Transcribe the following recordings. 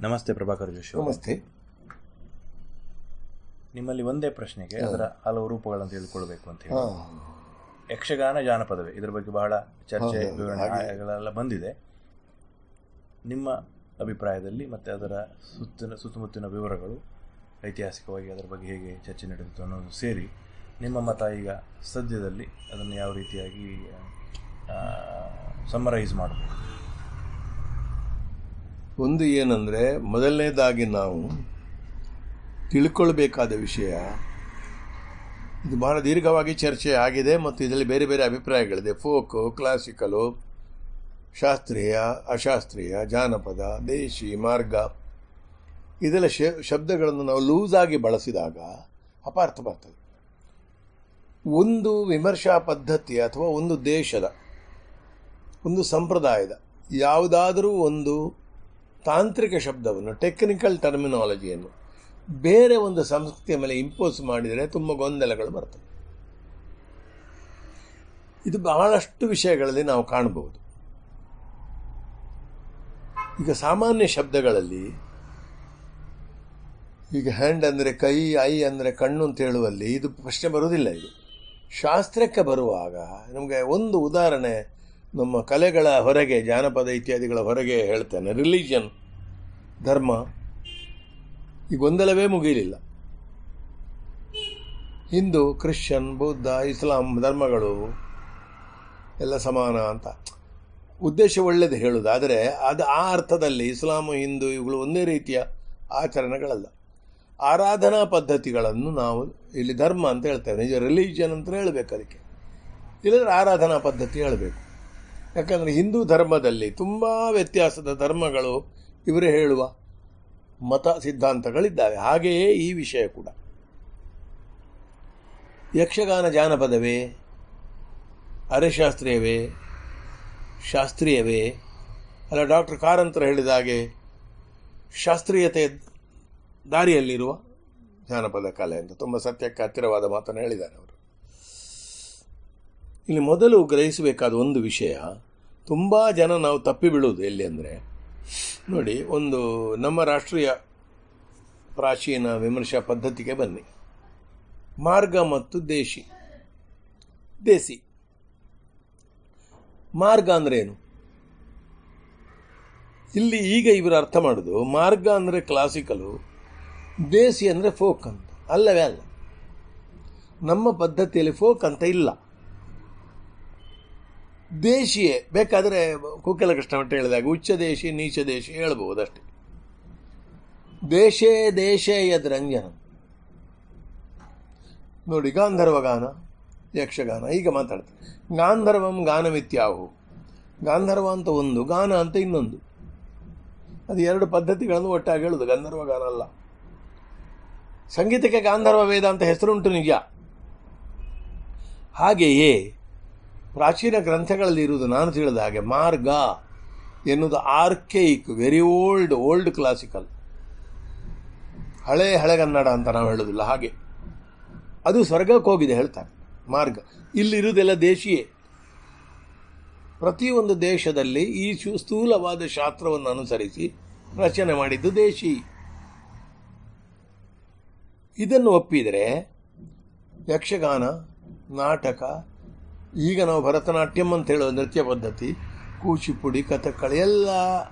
ನಮಸ್ತೆ ಪ್ರಭಾಕರ್ ಜೋಶಿ ಅವರೇ. ನಮಸ್ತೆ ನಿಮ್ಮಲ್ಲಿ ಒಂದೇ ಪ್ರಶ್ನೆಗೆ ಅದರ ಹಲವು ರೂಪಗಳನ್ನು ತಿಳ್ಕೊಳ್ಬೇಕು ಅಂತ ಹೇಳಿ ಹಾ ಯಕ್ಷಗಾನ ಜಾನಪದವೇ ಇದ್ರ ಬಗ್ಗೆ ಬಹಳ ಚರ್ಚೆ ಹೌದು, ವಿವರಣೆಗಳೆಲ್ಲ ಬಂದಿದೆ ನಿಮ್ಮ ಅಭಿಪ್ರಾಯದಲ್ಲಿ ಮತ್ತೆ ಅದರ ಸುತ್ತಿನ ಸುತ್ತಮುತ್ತಿನ ವಿವರಗಳು ಐತಿಹಾಸಿಕವಾಗಿ ಅದರ ಬಗ್ಗೆ ಹೇಗೆ ಚರ್ಚೆ ನಡೆದಿತ್ತು ಅನ್ನೋದು ಸೇರಿ ನಿಮ್ಮ ಮತ ಈಗ ಸದ್ಯದಲ್ಲಿ ಅದನ್ನು ಯಾವ ರೀತಿಯಾಗಿ ಸಮ್ಮರೈಸ್ ಮಾಡಬಹುದು ಒಂದು ಏನಂದರೆ ಮೊದಲನೇದಾಗಿ ನಾವು ತಿಳ್ಕೊಳ್ಬೇಕಾದ ವಿಷಯ ಇದು ಬಹಳ ದೀರ್ಘವಾಗಿ ಚರ್ಚೆ ಆಗಿದೆ ಮತ್ತು ಇದರಲ್ಲಿ ಬೇರೆ ಬೇರೆ ಅಭಿಪ್ರಾಯಗಳಿದೆ ಫೋಕು ಕ್ಲಾಸಿಕಲು ಶಾಸ್ತ್ರೀಯ ಅಶಾಸ್ತ್ರೀಯ ಜಾನಪದ ದೇಶಿ ಮಾರ್ಗ ಇದೆಲ್ಲ ಶ ಶಬ್ದಗಳನ್ನು ನಾವು ಲೂಸಾಗಿ ಬಳಸಿದಾಗ ಅಪಾರ್ಥ ಬರ್ತದೆ ಒಂದು ವಿಮರ್ಶಾ ಪದ್ಧತಿ ಅಥವಾ ಒಂದು ದೇಶದ ಒಂದು ಸಂಪ್ರದಾಯದ ಯಾವುದಾದರೂ ಒಂದು ತಾಂತ್ರಿಕ ಶಬ್ದವನ್ನು ಟೆಕ್ನಿಕಲ್ ಟರ್ಮಿನಾಲಜಿಯನ್ನು ಬೇರೆ ಒಂದು ಸಂಸ್ಕೃತಿಯ ಮೇಲೆ ಇಂಪೋಸ್ ಮಾಡಿದರೆ ತುಂಬ ಗೊಂದಲಗಳು ಬರ್ತವೆ ಇದು ಬಹಳಷ್ಟು ವಿಷಯಗಳಲ್ಲಿ ನಾವು ಕಾಣಬಹುದು ಈಗ ಸಾಮಾನ್ಯ ಶಬ್ದಗಳಲ್ಲಿ ಈಗ ಹ್ಯಾಂಡ್ ಅಂದರೆ ಕೈ ಐ ಅಂದರೆ ಕಣ್ಣು ಅಂತ ಹೇಳುವಲ್ಲಿ ಇದು ಪ್ರಶ್ನೆ ಬರುವುದಿಲ್ಲ ಇದು ಶಾಸ್ತ್ರಕ್ಕೆ ಬರುವಾಗ ನಮಗೆ ಒಂದು ಉದಾಹರಣೆ ನಮ್ಮ ಕಲೆಗಳ ಹೊರಗೆ ಜಾನಪದ ಇತ್ಯಾದಿಗಳ ಹೊರಗೆ ಹೇಳ್ತೇನೆ ರಿಲಿಜನ್ ಧರ್ಮ ಈ ಗೊಂದಲವೇ ಮುಗಿಯಲಿಲ್ಲ ಹಿಂದೂ ಕ್ರಿಶ್ಚಿಯನ್ ಬೌದ್ಧ ಇಸ್ಲಾಂ ಧರ್ಮಗಳು ಎಲ್ಲ ಸಮಾನ ಅಂತ ಉದ್ದೇಶ ಒಳ್ಳೆಯದು ಹೇಳುವುದು ಆದರೆ ಅದು ಆ ಅರ್ಥದಲ್ಲಿ ಇಸ್ಲಾಂ ಹಿಂದೂ ಇವುಗಳು ಒಂದೇ ರೀತಿಯ ಆಚರಣೆಗಳಲ್ಲ ಆರಾಧನಾ ಪದ್ಧತಿಗಳನ್ನು ನಾವು ಇಲ್ಲಿ ಧರ್ಮ ಅಂತ ಹೇಳ್ತೇವೆ ನಿಜ ರಿಲಿಜನ್ ಅಂತ ಹೇಳಬೇಕು ಅದಕ್ಕೆ ಇಲ್ಲದ್ರೆ ಆರಾಧನಾ ಪದ್ಧತಿ ಹೇಳಬೇಕು ಯಾಕಂದರೆ ಹಿಂದೂ ಧರ್ಮದಲ್ಲಿ ತುಂಬ ವ್ಯತ್ಯಾಸದ ಧರ್ಮಗಳು ಇವರೇ ಹೇಳುವ ಮತ ಸಿದ್ಧಾಂತಗಳಿದ್ದಾವೆ ಹಾಗೆಯೇ ಈ ವಿಷಯ ಕೂಡ ಯಕ್ಷಗಾನ ಜಾನಪದವೇ ಅರೆಶಾಸ್ತ್ರೀಯವೇ ಶಾಸ್ತ್ರೀಯವೇ ಅಲ್ಲ ಡಾಕ್ಟರ್ ಕಾರಂತರ ಹೇಳಿದ ಹಾಗೆ ಶಾಸ್ತ್ರೀಯತೆ ದಾರಿಯಲ್ಲಿರುವ ಜಾನಪದ ಕಲೆ ಅಂತ ತುಂಬ ಸತ್ಯಕ್ಕೆ ಹತ್ತಿರವಾದ ಮಾತನ್ನು ಹೇಳಿದ್ದಾರೆ ಅವರು ಇಲ್ಲಿ ಮೊದಲು ಗ್ರಹಿಸಬೇಕಾದ ಒಂದು ವಿಷಯ ತುಂಬ ಜನ ನಾವು ತಪ್ಪಿ ಬೀಳುವುದು ಎಲ್ಲಿ ಅಂದರೆ ನೋಡಿ ಒಂದು ನಮ್ಮ ರಾಷ್ಟ್ರೀಯ ಪ್ರಾಚೀನ ವಿಮರ್ಶಾ ಪದ್ಧತಿಗೆ ಬನ್ನಿ ಮಾರ್ಗ ಮತ್ತು ದೇಶಿ ದೇಸಿ ಮಾರ್ಗ ಅಂದ್ರೆ ಏನು ಇಲ್ಲಿ ಈಗ ಇವರು ಅರ್ಥ ಮಾಡೋದು ಮಾರ್ಗ ಅಂದರೆ ಕ್ಲಾಸಿಕಲು ದೇಸಿ ಅಂದರೆ ಫೋಕ್ ಅಂತ ಅಲ್ಲವೇ ಅಲ್ಲ ನಮ್ಮ ಪದ್ಧತಿಯಲ್ಲಿ ಫೋಕ್ ಅಂತ ಇಲ್ಲ ದೇಶಿಯೇ ಬೇಕಾದರೆ ಕುಕ್ಕೆಲ ಕೃಷ್ಣಮಠ ಹೇಳಿದಾಗ ಉಚ್ಚ ದೇಶಿ ನೀಚ ದೇಶಿ ಹೇಳ್ಬೋದು ಅಷ್ಟೇ ದೇಶೇ ದೇಶೇ ಯದ್ರಂಜನ ನೋಡಿ ಗಾಂಧರ್ವ ಗಾನ ಯಕ್ಷಗಾನ ಈಗ ಮಾತಾಡ್ತಾರೆ ಗಾಂಧರ್ವಂ ಗಾನಮಿತ್ಯಾವು ಗಾಂಧರ್ವ ಅಂತ ಒಂದು ಗಾನ ಅಂತ ಇನ್ನೊಂದು ಅದು ಎರಡು ಪದ್ಧತಿಗಳನ್ನು ಒಟ್ಟಾಗಿ ಹೇಳುದು ಗಂಧರ್ವ ಗಾನ ಅಲ್ಲ ಸಂಗೀತಕ್ಕೆ ಗಾಂಧರ್ವ ವೇದ ಅಂತ ಹೆಸರುಂಟು ನಿಜ ಹಾಗೆಯೇ ಪ್ರಾಚೀನ ಗ್ರಂಥಗಳಲ್ಲಿ ಇರುವುದು ನಾನು ತಿಳಿದ ಹಾಗೆ ಮಾರ್ಗ ಎನ್ನುವುದು archaic very old old classical ಹಳೆ ಹಳೆಗನ್ನಡ ಅಂತ ನಾವು ಹೇಳೋದಿಲ್ಲ ಹಾಗೆ ಅದು ಸ್ವರ್ಗಕ್ಕೆ ಹೋಗಿದೆ ಹೇಳ್ತಾರೆ ಮಾರ್ಗ ಇಲ್ಲಿರುವುದೆಲ್ಲ ದೇಶಿಯೇ ಪ್ರತಿಯೊಂದು ದೇಶದಲ್ಲಿ ಈ ಶು- ಸ್ಥೂಲವಾದ ಶಾಸ್ತ್ರವನ್ನು ಅನುಸರಿಸಿ ರಚನೆ ಮಾಡಿದ್ದು ದೇಶಿ ಇದನ್ನು ಒಪ್ಪಿದರೆ ಯಕ್ಷಗಾನ ನಾಟಕ ಈಗ ನಾವು ಭರತನಾಟ್ಯಂ ಅಂತ ಹೇಳುವ ನೃತ್ಯ ಪದ್ಧತಿ ಕೂಚಿಪುಡಿ ಕಥಕ್ಕಳಿ ಎಲ್ಲ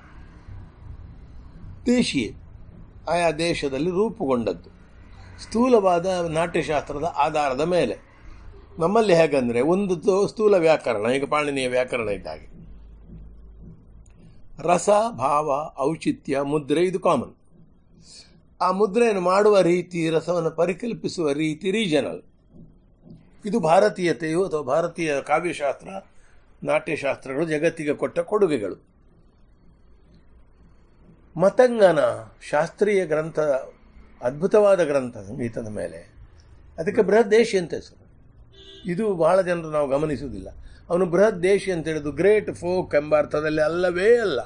ದೇಶಿಯೇ ಆಯಾ ದೇಶದಲ್ಲಿ ರೂಪುಗೊಂಡದ್ದು ಸ್ಥೂಲವಾದ ನಾಟ್ಯಶಾಸ್ತ್ರದ ಆಧಾರದ ಮೇಲೆ ನಮ್ಮಲ್ಲಿ ಹೇಗಂದ್ರೆ ಒಂದು ತೋ- ಸ್ಥೂಲ ವ್ಯಾಕರಣ ಈಗ ಪಾಣಿನಿಯ ವ್ಯಾಕರಣ ಇದ್ದಾಗೆ ರಸ ಭಾವ ಔಚಿತ್ಯ ಮುದ್ರೆ ಇದು ಕಾಮನ್ ಆ ಮುದ್ರೆಯನ್ನು ಮಾಡುವ ರೀತಿ ರಸವನ್ನು ಪರಿಕಲ್ಪಿಸುವ ರೀತಿ ರೀಜನಲ್ ಇದು ಭಾರತೀಯತೆಯು ಅಥವಾ ಭಾರತೀಯ ಕಾವ್ಯಶಾಸ್ತ್ರ ನಾಟ್ಯಶಾಸ್ತ್ರಗಳು ಜಗತ್ತಿಗೆ ಕೊಟ್ಟ ಕೊಡುಗೆಗಳು ಮತಂಗನ ಶಾಸ್ತ್ರೀಯ ಗ್ರಂಥ ಅದ್ಭುತವಾದ ಗ್ರಂಥ ಸಂಗೀತದ ಮೇಲೆ ಅದಕ್ಕೆ ಬೃಹತ್ ದೇಶಿ ಅಂತ ಹೆಸರು ಇದು ಬಹಳ ಜನರು ನಾವು ಗಮನಿಸುವುದಿಲ್ಲ ಅವನು ಬೃಹತ್ ದೇಶಿ ಅಂತ ಹೇಳಿದ್ದು ಗ್ರೇಟ್ ಫೋಕ್ ಎಂಬ ಅರ್ಥದಲ್ಲಿ ಅಲ್ಲವೇ ಅಲ್ಲ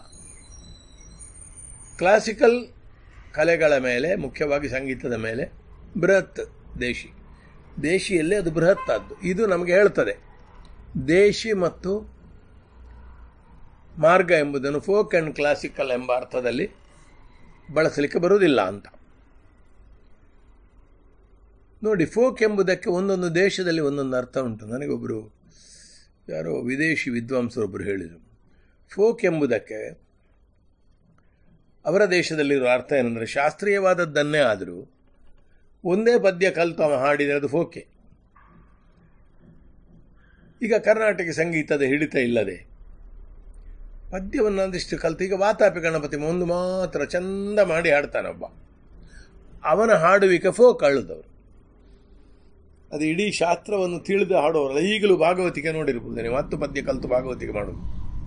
ಕ್ಲಾಸಿಕಲ್ ಕಲೆಗಳ ಮೇಲೆ ಮುಖ್ಯವಾಗಿ ಸಂಗೀತದ ಮೇಲೆ ಬೃಹತ್ ದೇಶಿ ದೇಶಿಯಲ್ಲಿ ಅದು ಬೃಹತ್ ಆದ್ದು ಇದು ನಮಗೆ ಹೇಳ್ತದೆ ದೇಶಿ ಮತ್ತು ಮಾರ್ಗ ಎಂಬುದನ್ನು ಫೋಕ್ ಆ್ಯಂಡ್ ಕ್ಲಾಸಿಕಲ್ ಎಂಬ ಅರ್ಥದಲ್ಲಿ ಬಳಸಲಿಕ್ಕೆ ಬರುವುದಿಲ್ಲ ಅಂತ ನೋಡಿ ಫೋಕ್ ಎಂಬುದಕ್ಕೆ ಒಂದೊಂದು ದೇಶದಲ್ಲಿ ಒಂದೊಂದು ಅರ್ಥ ಉಂಟು ನನಗೊಬ್ಬರು ಯಾರೋ ವಿದೇಶಿ ವಿದ್ವಾಂಸರೊಬ್ಬರು ಹೇಳಿದರು ಫೋಕ್ ಎಂಬುದಕ್ಕೆ ಅವರ ದೇಶದಲ್ಲಿರೋ ಅರ್ಥ ಏನಂದರೆ ಶಾಸ್ತ್ರೀಯವಾದದ್ದನ್ನೇ ಆದರೂ ಒಂದೇ ಪದ್ಯ ಕಲಿತು ಅವ ಹಾಡಿದರೆ ಅದು ಫೋಕೆ ಈಗ ಕರ್ನಾಟಕ ಸಂಗೀತದ ಹಿಡಿತ ಇಲ್ಲದೆ ಪದ್ಯವನ್ನು ಒಂದಿಷ್ಟು ಕಲಿತು ಈಗ ವಾತಾಪಿ ಗಣಪತಿ ಒಂದು ಮಾತ್ರ ಚಂದ ಮಾಡಿ ಹಾಡ್ತಾನೊಬ್ಬ ಅವನ ಹಾಡುವಿಕೆ ಫೋಕ್ ಅಳುದವರು ಅದು ಇಡೀ ಶಾಸ್ತ್ರವನ್ನು ತಿಳಿದು ಹಾಡೋರಲ್ಲ ಈಗಲೂ ಭಾಗವತಿಗೆ ನೋಡಿರ್ಬೋದು ನೀವು ಹತ್ತು ಪದ್ಯ ಕಲಿತು ಭಾಗವತಿಗೆ ಮಾಡೋದು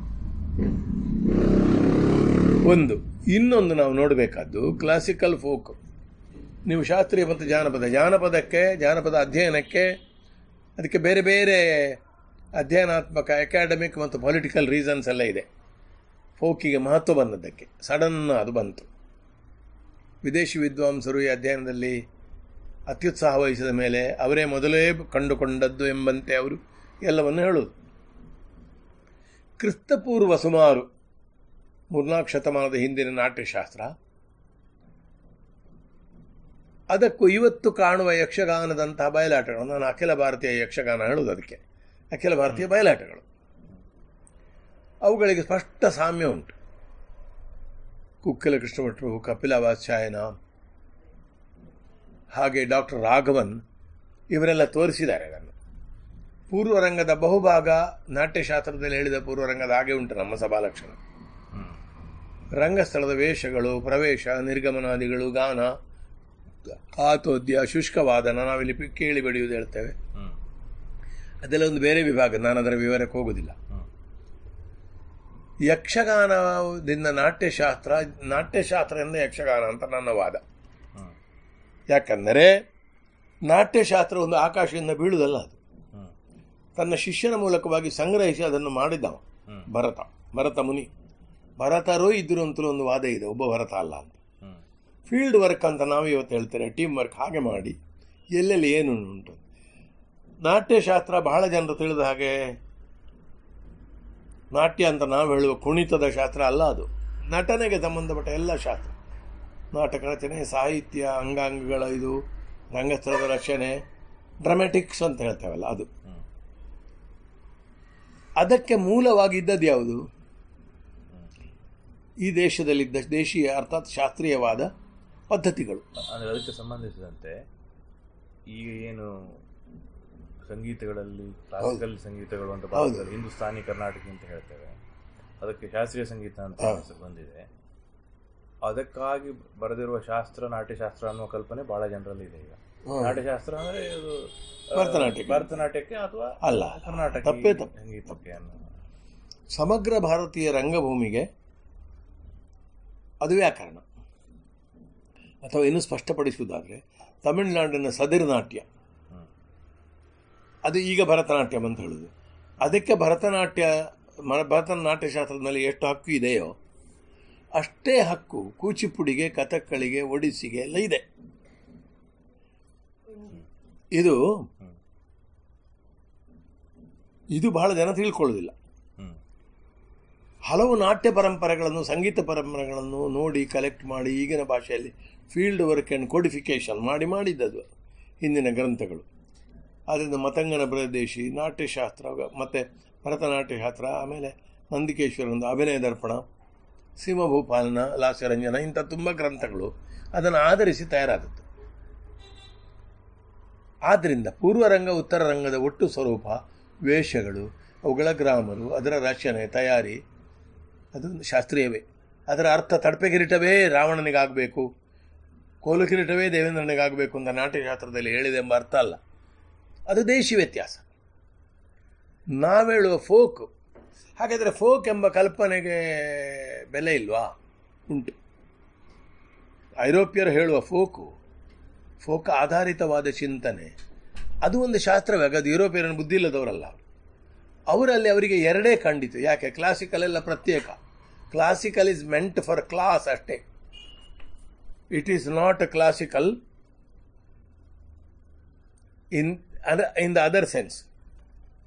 ಒಂದು ಇನ್ನೊಂದು ನಾವು ನೋಡಬೇಕಾದ್ದು ಕ್ಲಾಸಿಕಲ್ ಫೋಕ್ ನೀವು ಶಾಸ್ತ್ರೀಯ ಮತ್ತು ಜಾನಪದ ಜಾನಪದಕ್ಕೆ ಜಾನಪದ ಅಧ್ಯಯನಕ್ಕೆ ಅದಕ್ಕೆ ಬೇರೆ ಬೇರೆ ಅಧ್ಯಯನಾತ್ಮಕ ಅಕಾಡೆಮಿಕ್ ಮತ್ತು ಪೊಲಿಟಿಕಲ್ ರೀಸನ್ಸ್ ಎಲ್ಲ ಇದೆ ಫೋಕಿಗೆ ಮಹತ್ವ ಬಂದದ್ದಕ್ಕೆ ಸಡನ್ ಅದು ಬಂತು ವಿದೇಶಿ ವಿದ್ವಾಂಸರು ಈ ಅಧ್ಯಯನದಲ್ಲಿ ಅತ್ಯುತ್ಸಾಹ ವಹಿಸಿದ ಮೇಲೆ ಅವರೇ ಮೊದಲೇ ಕಂಡುಕೊಂಡದ್ದು ಎಂಬಂತೆ ಅವರು ಎಲ್ಲವನ್ನು ಹೇಳುವುದು ಕ್ರಿಸ್ತಪೂರ್ವ ಸುಮಾರು ಮೂರ್ನಾಲ್ಕು ಶತಮಾನದ ಹಿಂದಿನ ನಾಟ್ಯಶಾಸ್ತ್ರ ಅದಕ್ಕೂ ಇವತ್ತು ಕಾಣುವ ಯಕ್ಷಗಾನದಂತಹ ಬಯಲಾಟಗಳು ನಾನು ಅಖಿಲ ಭಾರತೀಯ ಯಕ್ಷಗಾನ ಹೇಳುವುದು ಅದಕ್ಕೆ ಅಖಿಲ ಭಾರತೀಯ ಬಯಲಾಟಗಳು ಅವುಗಳಿಗೆ ಸ್ಪಷ್ಟ ಸಾಮ್ಯ ಉಂಟು ಕುಕ್ಕೆಲ ಕೃಷ್ಣಭಟ್ರು ಕಪಿಲ ವಾತ್ಸಾಯನ ಹಾಗೆ ಡಾಕ್ಟರ್ ರಾಘವನ್ ಇವರೆಲ್ಲ ತೋರಿಸಿದ್ದಾರೆ ಅದನ್ನು ಪೂರ್ವರಂಗದ ಬಹುಭಾಗ ನಾಟ್ಯಶಾಸ್ತ್ರದಲ್ಲಿ ಹೇಳಿದ ಪೂರ್ವರಂಗದ ಹಾಗೆ ಉಂಟು ನಮ್ಮ ಸಭಾಲಕ್ಷಣ ರಂಗಸ್ಥಳದ ವೇಷಗಳು ಪ್ರವೇಶ ನಿರ್ಗಮನಾದಿಗಳು ಗಾನ ಆತೋದ್ಯ ಶುಷ್ಕವಾದನ ನಾವಿಲ್ಲಿ ಪಿ- ಕೇಳಿ ಬೆಳೆಯುವುದು ಹೇಳ್ತೇವೆ ಅದೆಲ್ಲ ಒಂದು ಬೇರೆ ವಿಭಾಗ ನಾನು ಅದರ ವಿವರಕ್ಕೆ ಹೋಗುವುದಿಲ್ಲ ಯಕ್ಷಗಾನದಿಂದ ನಾಟ್ಯಶಾಸ್ತ್ರ ನಾಟ್ಯಶಾಸ್ತ್ರದಿಂದ ಯಕ್ಷಗಾನ ಅಂತ ನನ್ನ ವಾದ ಯಾಕಂದರೆ ನಾಟ್ಯಶಾಸ್ತ್ರ ಒಂದು ಆಕಾಶದಿಂದ ಬೀಳುವುದಲ್ಲ ಅದು ತನ್ನ ಶಿಷ್ಯನ ಮೂಲಕವಾಗಿ ಸಂಗ್ರಹಿಸಿ ಅದನ್ನು ಮಾಡಿದವ ಭರತ ಭರತ ಮುನಿ ಭರತರೂ ಇದ್ರು ಅಂತಲೂ ಒಂದು ವಾದ ಇದೆ ಒಬ್ಬ ಭರತ ಅಲ್ಲ ಅಂತ ಫೀಲ್ಡ್ ವರ್ಕ್ ಅಂತ ನಾವು ಇವತ್ತು ಹೇಳ್ತೇವೆ ಟೀಮ್ ವರ್ಕ್ ಹಾಗೆ ಮಾಡಿ ಎಲ್ಲೆಲ್ಲಿ ಏನು ಉಂಟು ನಾಟ್ಯಶಾಸ್ತ್ರ ಬಹಳ ಜನರು ತಿಳಿದ ಹಾಗೆ ನಾಟ್ಯ ಅಂತ ನಾವು ಹೇಳುವ ಕುಣಿತದ ಶಾಸ್ತ್ರ ಅಲ್ಲ ಅದು ನಟನೆಗೆ ಸಂಬಂಧಪಟ್ಟ ಎಲ್ಲ ಶಾಸ್ತ್ರ ನಾಟಕ ರಚನೆ ಸಾಹಿತ್ಯ ಅಂಗಾಂಗಗಳ ಇದು ರಂಗಸ್ಥಳದ ರಚನೆ ಡ್ರಾಮ್ಯಾಟಿಕ್ಸ್ ಅಂತ ಹೇಳ್ತೇವಲ್ಲ ಅದು ಅದಕ್ಕೆ ಮೂಲವಾಗಿದ್ದದ್ದು ಯಾವುದು ಈ ದೇಶದಲ್ಲಿದ್ದ ದೇಶೀಯ ಅರ್ಥಾತ್ ಶಾಸ್ತ್ರೀಯವಾದ ಪದ್ಧತಿಗಳು ಅಂದರೆ ಅದಕ್ಕೆ ಸಂಬಂಧಿಸಿದಂತೆ ಈಗ ಏನು ಸಂಗೀತಗಳಲ್ಲಿ ಕ್ಲಾಸಿಕಲ್ ಸಂಗೀತಗಳು ಅಂತ ಭಾರತದಲ್ಲಿ ಹಿಂದೂಸ್ತಾನಿ ಕರ್ನಾಟಕ ಅಂತ ಹೇಳ್ತೇವೆ ಅದಕ್ಕೆ ಶಾಸ್ತ್ರೀಯ ಸಂಗೀತ ಅಂತ ಹೆಸರು ಬಂದಿದೆ ಅದಕ್ಕಾಗಿ ಬರೆದಿರುವ ಶಾಸ್ತ್ರ ನಾಟ್ಯಶಾಸ್ತ್ರ ಅನ್ನುವ ಕಲ್ಪನೆ ಬಹಳ ಜನರಲ್ಲಿ ಇದೆ ಈಗ ನಾಟ್ಯಶಾಸ್ತ್ರ ಅಂದ್ರೆ ಇದು ಆ, ಭರತನಾಟ್ಯಕ್ಕೆ. ಭರತನಾಟ್ಯಕ್ಕೆ ಅಥವಾ ಅಲ್ಲ ಕರ್ನಾಟಕ ತಪ್ಪೇ ತಪ್ಪು ಸಂಗೀತಕ್ಕೆ ಅನ್ನೋ ಸಮಗ್ರ ಭಾರತೀಯ ರಂಗಭೂಮಿಗೆ ಅದು ವ್ಯಾಕರಣ ಅಥವಾ ಇನ್ನು ಸ್ಪಷ್ಟಪಡಿಸುವುದಾದರೆ ತಮಿಳುನಾಡಿನ ಸದಿರ್ ನಾಟ್ಯ ಹ್ಮ್. ಅದು ಈಗ ಭರತನಾಟ್ಯಂ ಅಂತ ಹೇಳುದು ಅದಕ್ಕೆ ಭರತನಾಟ್ಯ ಮ- ಭರತನಾಟ್ಯ ಶಾಸ್ತ್ರದಲ್ಲಿ ಎಷ್ಟು ಹಕ್ಕು ಇದೆಯೋ ಅಷ್ಟೇ ಹಕ್ಕು ಕೂಚಿಪುಡಿಗೆ ಕಥಕ್ಕಳಿಗೆ ಒಡಿಸ್ಸಿಗೆ ಎಲ್ಲ ಇದೆ ಇದು ಇದು ಬಹಳ ಜನ ತಿಳ್ಕೊಳ್ಳೋದಿಲ್ಲ ಹ್ಮ್ ಹಲವು ನಾಟ್ಯ ಪರಂಪರೆಗಳನ್ನು ಸಂಗೀತ ಪರಂಪರೆಗಳನ್ನು ನೋಡಿ ಕಲೆಕ್ಟ್ ಮಾಡಿ ಈಗಿನ ಭಾಷೆಯಲ್ಲಿ ಫೀಲ್ಡ್ ವರ್ಕ್ ಆ್ಯಂಡ್ ಕೋಡಿಫಿಕೇಶನ್ ಮಾಡಿ ಮಾಡಿದ್ದದು ಹಿಂದಿನ ಗ್ರಂಥಗಳು ಆದ್ದರಿಂದ ಮತಂಗನ ಪ್ರದೇಶಿ ನಾಟ್ಯಶಾಸ್ತ್ರ ಮತ್ತು ಭರತನಾಟ್ಯಶಾಸ್ತ್ರ ಆಮೇಲೆ ನಂದಿಕೇಶ್ವರಂದು ಅಭಿನಯ ದರ್ಪಣ ಸಿಂಹಭೂಪಾಲನ ಲಾಸ್ಯರಂಜನ ಇಂಥ ತುಂಬ ಗ್ರಂಥಗಳು ಅದನ್ನು ಆಧರಿಸಿ ತಯಾರಾದದ್ದು ಆದ್ದರಿಂದ ಪೂರ್ವರಂಗ ಉತ್ತರ ರಂಗದ ಒಟ್ಟು ಸ್ವರೂಪ ವೇಷಗಳು ಅವುಗಳ ಗ್ರಾಮರು ಅದರ ರಚನೆ ತಯಾರಿ ಅದು ಶಾಸ್ತ್ರೀಯವೇ ಅದರ ಅರ್ಥ ತಡಪೆ ಕಿರೀಟವೇ ರಾವಣನಿಗಾಗಬೇಕು ಕೋಲು ಕಿರೀಟವೇ ದೇವೇಂದ್ರನಿಗಾಗಬೇಕು ಅಂತ ನಾಟ್ಯಶಾಸ್ತ್ರದಲ್ಲಿ ಹೇಳಿದೆ ಎಂಬ ಅರ್ಥ ಅಲ್ಲ ಅದು ದೇಶಿ ವ್ಯತ್ಯಾಸ ನಾವೇಳುವ ಫೋಕ್ ಹಾಗಾದರೆ ಫೋಕ್ ಎಂಬ ಕಲ್ಪನೆಗೆ ಬೆಲೆ ಇಲ್ವಾ ಉಂಟು ಐರೋಪ್ಯರು ಹೇಳುವ ಫೋಕು ಫೋಕ್ ಆಧಾರಿತವಾದ ಚಿಂತನೆ ಅದು ಒಂದು ಶಾಸ್ತ್ರವೇ ಅದು ಯುರೋಪಿಯನ್ ಬುದ್ಧಿ ಇಲ್ಲದವರಲ್ಲ ಅವರು ಅವರಲ್ಲಿ ಅವರಿಗೆ ಎರಡೇ ಖಂಡಿತು ಯಾಕೆ ಕ್ಲಾಸಿಕಲ್ ಎಲ್ಲ ಪ್ರತ್ಯೇಕ classical is meant for class ಅಷ್ಟೇ it is not classical in in the other sense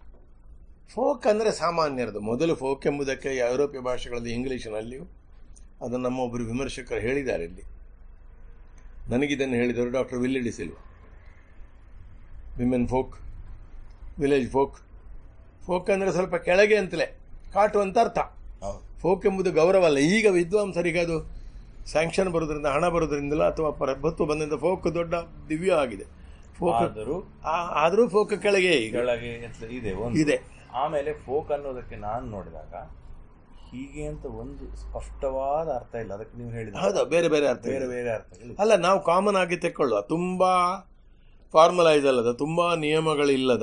folk ಅಂದರೆ ಸಾಮಾನ್ಯರದು ಮೊದಲು ಫೋಕ್ ಎಂಬುದಕ್ಕೆ ಯುರೋಪಿಯ ಭಾಷೆಗಳಲ್ಲಿ ಇಂಗ್ಲೀಷಿನಲ್ಲಿಯೂ ಅದನ್ನು ನಮ್ಮ ಒಬ್ಬರು ವಿಮರ್ಶಕರು ಹೇಳಿದ್ದಾರೆ ಇಲ್ಲಿ ನನಗಿದನ್ನು ಹೇಳಿದರು doctor Willy D'Silva women folk village folk folk ಅಂದರೆ ಸ್ವಲ್ಪ ಕೆಳಗೆ ಅಂತಲೇ ಕಾಟು ಅಂತ ಅರ್ಥ ಹೌದು ಫೋಕ್ ಎಂಬುದು ಗೌರವ ಅಲ್ಲ ಈಗ ವಿದ್ವಾಂಸರಿಗೆ ಅದು ಸ್ಯಾಂಕ್ಷನ್ ಬರೋದ್ರಿಂದ ಹಣ ಬರೋದ್ರಿಂದಲೋ ಅಥವಾ ಪ್ರಭುತ್ವ ಬಂದಿಂದ ಫೋಕ್ ದೊಡ್ಡ ದಿವ್ಯ ಆಗಿದೆ ಫೋಕ್ ಆದರೂ ಆದರೂ ಫೋಕ್ ಕೆಳಗೆ ಈಗ ಕೆಳಗೆ ಅಂತ ಇದೆ ಒಂದು ಇದೆ ಆಮೇಲೆ ಫೋಕ್ ಅನ್ನೋದಕ್ಕೆ ನಾನು ನೋಡಿದಾಗ ಹೀಗೆ ಅಂತ ಒಂದು ಸ್ಪಷ್ಟವಾದ ಅರ್ಥ ಇಲ್ಲ ಅದಕ್ಕೆ ನೀವು ಹೇಳಿದ ಹೌದಾ ಬೇರೆ ಬೇರೆ ಅರ್ಥ ಬೇರೆ ಇದೆ. ಬೇರೆ ಅರ್ಥಗಳು ಅಲ್ಲ ನಾವು ಕಾಮನ್ ಆಗಿ ತೆಕ್ಕೊಳ್ಳುವ ತುಂಬಾ ಫಾರ್ಮಲೈಸ್ ಅಲ್ಲದ ತುಂಬಾ ನಿಯಮಗಳಿಲ್ಲದ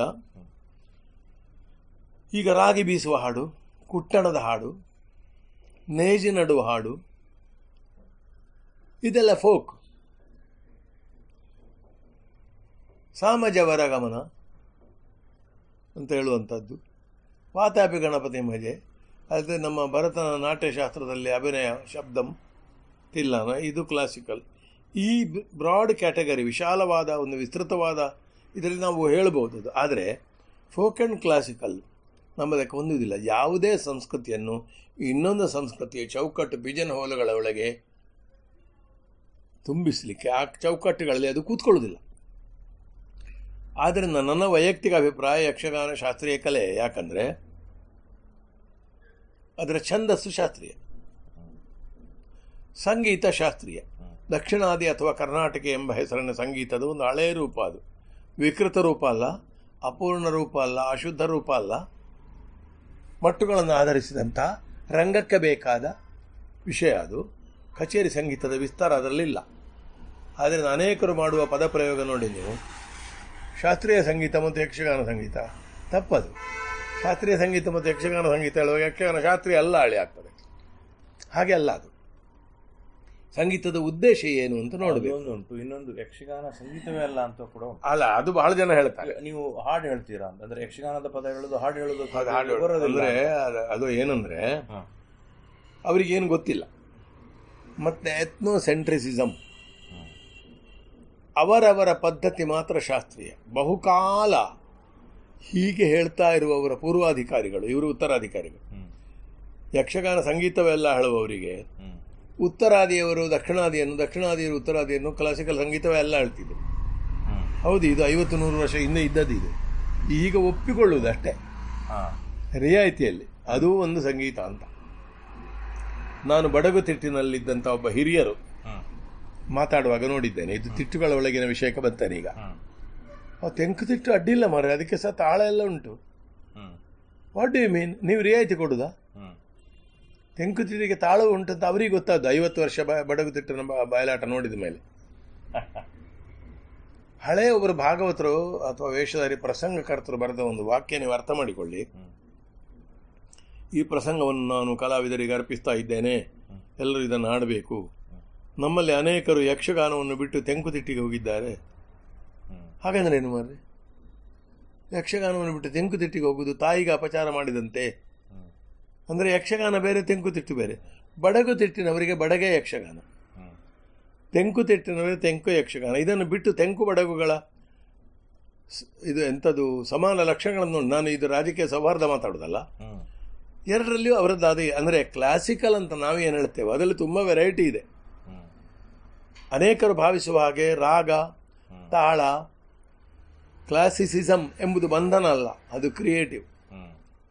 ಈಗ ರಾಗಿ ಬೀಸುವ ಹಾಡು ಕುಟ್ಟಣದ ಹಾಡು ನೇಜಿ ನಡುವ ಹಾಡು ಇದೆಲ್ಲ ಫೋಕ್ ಸಾಮಜವರ ಗಮನ ಅಂತ ಹೇಳುವಂಥದ್ದು ವಾತಾಪಿ ಗಣಪತಿ ಮಜೆ ಅಲ್ಲದೆ ನಮ್ಮ ಭರತನ ನಾಟ್ಯಶಾಸ್ತ್ರದಲ್ಲಿ ಅಭಿನಯ ಶಬ್ದಂ ತಿಲ್ಲನ ಇದು ಕ್ಲಾಸಿಕಲ್ ಈ ಬ್ರಾಡ್ ಕ್ಯಾಟಗರಿ ವಿಶಾಲವಾದ ಒಂದು ವಿಸ್ತೃತವಾದ ಇದರಲ್ಲಿ ನಾವು ಹೇಳ್ಬೋದು ಅದು ಆದರೆ ಫೋಕ್ ಆ್ಯಂಡ್ ಕ್ಲಾಸಿಕಲ್ ನಮ್ಮದಕ್ಕೆ ಹೊಂದುವುದಿಲ್ಲ ಯಾವುದೇ ಸಂಸ್ಕೃತಿಯನ್ನು ಇನ್ನೊಂದು ಸಂಸ್ಕೃತಿಯ ಚೌಕಟ್ಟು ಬಿಜನ್ ಹೋಲುಗಳ ಒಳಗೆ ತುಂಬಿಸಲಿಕ್ಕೆ ಆ ಚೌಕಟ್ಟುಗಳಲ್ಲಿ ಅದು ಕೂತ್ಕೊಳ್ಳೋದಿಲ್ಲ ಆದ್ದರಿಂದ ನನ್ನ ವೈಯಕ್ತಿಕ ಅಭಿಪ್ರಾಯ ಯಕ್ಷಗಾನ ಶಾಸ್ತ್ರೀಯ ಕಲೆ ಯಾಕಂದರೆ ಅದರ ಛಂದಸ್ಸು ಶಾಸ್ತ್ರೀಯ ಸಂಗೀತ ಶಾಸ್ತ್ರೀಯ ದಕ್ಷಿಣಾದಿ ಅಥವಾ ಕರ್ನಾಟಕ ಎಂಬ ಹೆಸರಿನ ಸಂಗೀತದ ಒಂದು ಹಳೆಯ ರೂಪ ಅದು ವಿಕೃತ ರೂಪ ಅಲ್ಲ ಅಪೂರ್ಣ ರೂಪ ಅಲ್ಲ ಅಶುದ್ಧ ರೂಪ ಅಲ್ಲ ಮಟ್ಟುಗಳನ್ನು ಆಧರಿಸಿದಂಥ ರಂಗಕ್ಕೆ ಬೇಕಾದ ವಿಷಯ ಅದು ಕಚೇರಿ ಸಂಗೀತದ ವಿಸ್ತಾರ ಅದರಲ್ಲಿಲ್ಲ ಆದರೆ ಅನೇಕರು ಮಾಡುವ ಪದಪ್ರಯೋಗ ನೋಡಿ ನೀವು ಶಾಸ್ತ್ರೀಯ ಸಂಗೀತ ಮತ್ತು ಯಕ್ಷಗಾನ ಸಂಗೀತ ತಪ್ಪದು ಶಾಸ್ತ್ರೀಯ ಸಂಗೀತ ಮತ್ತು ಯಕ್ಷಗಾನ ಸಂಗೀತ ಹೇಳುವಾಗ ಯಕ್ಷಗಾನ ಶಾಸ್ತ್ರೀಯ ಅಲ್ಲ ಹಳಿ ಆಗ್ತದೆ ಹಾಗೆ ಅಲ್ಲ ಅದು ಸಂಗೀತದ ಉದ್ದೇಶ ಏನು ಅಂತ ನೋಡಬೇಕು ಒಂದು ಉಂಟು ಇನ್ನೊಂದು ಯಕ್ಷಗಾನ ಸಂಗೀತವೇ ಅಲ್ಲ ಅಂತ ಕೂಡ ಉಂಟು ಅಲ್ಲ ಅದು ಬಹಳ ಜನ ಹೇಳ್ತಾರೆ ನೀವು ಹಾಡು ಹೇಳ್ತೀರಾ ಅಂತ ಅಂದ್ರೆ ಯಕ್ಷಗಾನದ ಪದ ಹೇಳೋದು ಹಾಡು ಹೇಳೋದು ಅದು ಹಾಡು ಬರೋದಿಲ್ಲ ಅಂದ್ರೆ ಅದು- ಅದು ಏನಂದ್ರೆ ಹಾ. ಅವರಿಗೇನು ಗೊತ್ತಿಲ್ಲ ಮತ್ತೆ ಎತ್ನೋ ಸೆಂಟ್ರಿಸಿಸಮ್ ಹ್ಮ್. ಅವರವರ ಪದ್ಧತಿ ಮಾತ್ರ ಶಾಸ್ತ್ರೀಯ ಬಹುಕಾಲ ಹೀಗೆ ಹೇಳ್ತಾ ಇರುವವರ ಪೂರ್ವಾಧಿಕಾರಿಗಳು ಇವರು ಉತ್ತರಾಧಿಕಾರಿಗಳು ಹ್ಮ್. ಯಕ್ಷಗಾನ ಸಂಗೀತವೆಲ್ಲ ಹೇಳುವವರಿಗೆ ಹ್ಮ್. ಉತ್ತರಾದಿಯವರು ದಕ್ಷಿಣಾದಿಯನ್ನು ದಕ್ಷಿಣಾದಿಯವರು ಉತ್ತರಾದಿಯನ್ನು ಕ್ಲಾಸಿಕಲ್ ಸಂಗೀತವೇ ಎಲ್ಲ ಹೇಳ್ತಿದ್ರು ಹ್ಮ್. ಹೌದು ಇದು ಐವತ್ತು ನೂರು ವರ್ಷ ಹಿಂದೆ ಇದ್ದದ್ದು ಇದು ಈಗ ಒಪ್ಪಿಕೊಳ್ಳುವುದು ಅಷ್ಟೇ ಹಾ. ರಿಯಾಯಿತಿಯಲ್ಲಿ ಅದೂ ಒಂದು ಸಂಗೀತ ಅಂತ ನಾನು ಬಡಗು ತಿಟ್ಟಿನಲ್ಲಿದ್ದಂಥ ಒಬ್ಬ ಹಿರಿಯರು ಹ್ಮ್. ಮಾತಾಡುವಾಗ ನೋಡಿದ್ದೇನೆ ಇದು ತಿಟ್ಟುಗಳ ಒಳಗಿನ ವಿಷಯಕ್ಕೆ ಬರ್ತಾನೆ ಈಗ ಹ್ಮ್. ಆ ತೆಂಕು ತಿಟ್ಟು ಅಡ್ಡಿಲ್ಲ ಮಾರ್ರೆ ಅದಕ್ಕೆ ಸಹ ತಾಳ ಎಲ್ಲ ಉಂಟು hmm. What do you mean ನೀವು ರಿಯಾಯಿತಿ ಕೊಡುದಾ ಹ್ಮ್. ತೆಂಕು ತಿಟ್ಟಿಗೆ ತಾಳವು ಉಂಟು ಅಂತ ಅವರಿಗೆ ಗೊತ್ತಾದ್ದು ಐವತ್ತು ವರ್ಷ ಬ- ಬಡಗು ತಿಟ್ಟಿನ ಬ- ಬಯಲಾಟ ನೋಡಿದ ಮೇಲೆ ಹಳೆಯ ಒಬ್ಬರು ಭಾಗವತರು ಅಥವಾ ವೇಷಧಾರಿ ಪ್ರಸಂಗಕರ್ತರು ಬರೆದ ಒಂದು ವಾಕ್ಯ ನೀವು ಅರ್ಥ ಮಾಡಿಕೊಳ್ಳಿ ಹ್ಮ್. ಈ ಪ್ರಸಂಗವನ್ನು ನಾನು ಕಲಾವಿದರಿಗೆ ಅರ್ಪಿಸ್ತಾ ಇದ್ದೇನೆ ಎಲ್ಲರೂ ಇದನ್ನು ಆಡಬೇಕು ನಮ್ಮಲ್ಲಿ ಅನೇಕರು ಯಕ್ಷಗಾನವನ್ನು ಬಿಟ್ಟು ತೆಂಕುತಿಟ್ಟಿಗೆ ಹೋಗಿದ್ದಾರೆ ಹ್ಮ್. ಹಾಗಂದ್ರೆ ಏನು ಮಾರ್ರೆ ಯಕ್ಷಗಾನವನ್ನು ಬಿಟ್ಟು ತೆಂಕುತಿಟ್ಟಿಗೆ ಹೋಗುವುದು ತಾಯಿಗೆ ಅಪಚಾರ ಮಾಡಿದಂತೆ ಹ್ಮ್. ಅಂದರೆ ಯಕ್ಷಗಾನ ಬೇರೆ ತೆಂಕುತಿಟ್ಟು ಬೇರೆ ಬಡಗು ತಿಟ್ಟಿನವರಿಗೆ ಬಡಗೆ ಯಕ್ಷಗಾನ ಹ್ಮ್. ತೆಂಕು ತಿಟ್ಟಿನವರಿಗೆ ತೆಂಕು ಯಕ್ಷಗಾನ ಇದನ್ನು ಬಿಟ್ಟು ತೆಂಕು ಬಡಗುಗಳ ಸ್- ಇದು ಎಂಥದ್ದು ಸಮಾನ ಲಕ್ಷಣಗಳನ್ನು ನೋಡಿ ನಾನು ಇದು ರಾಜಕೀಯ ಸೌಹಾರ್ದ ಮಾತಾಡೋದಲ್ಲ ಹ್ಮ್. ಎರಡರಲ್ಲಿಯೂ ಅವರದ್ದಾದ ಅಂದರೆ ಕ್ಲಾಸಿಕಲ್ ಅಂತ ನಾವು ಏನು ಹೇಳ್ತೇವೆ ಅದರಲ್ಲಿ ತುಂಬ ವೆರೈಟಿ ಇದೆ ಹ್ಮ್. ಅನೇಕರು ಭಾವಿಸುವ ಹಾಗೆ ರಾಗ ಹ್ಮ್. ತಾಳ ಕ್ಲಾಸಿಸಿಸಮ್ ಎಂಬುದು ಬಂಧನ ಅಲ್ಲ ಅದು ಕ್ರಿಯೇಟಿವ್ ಹ್ಮ್.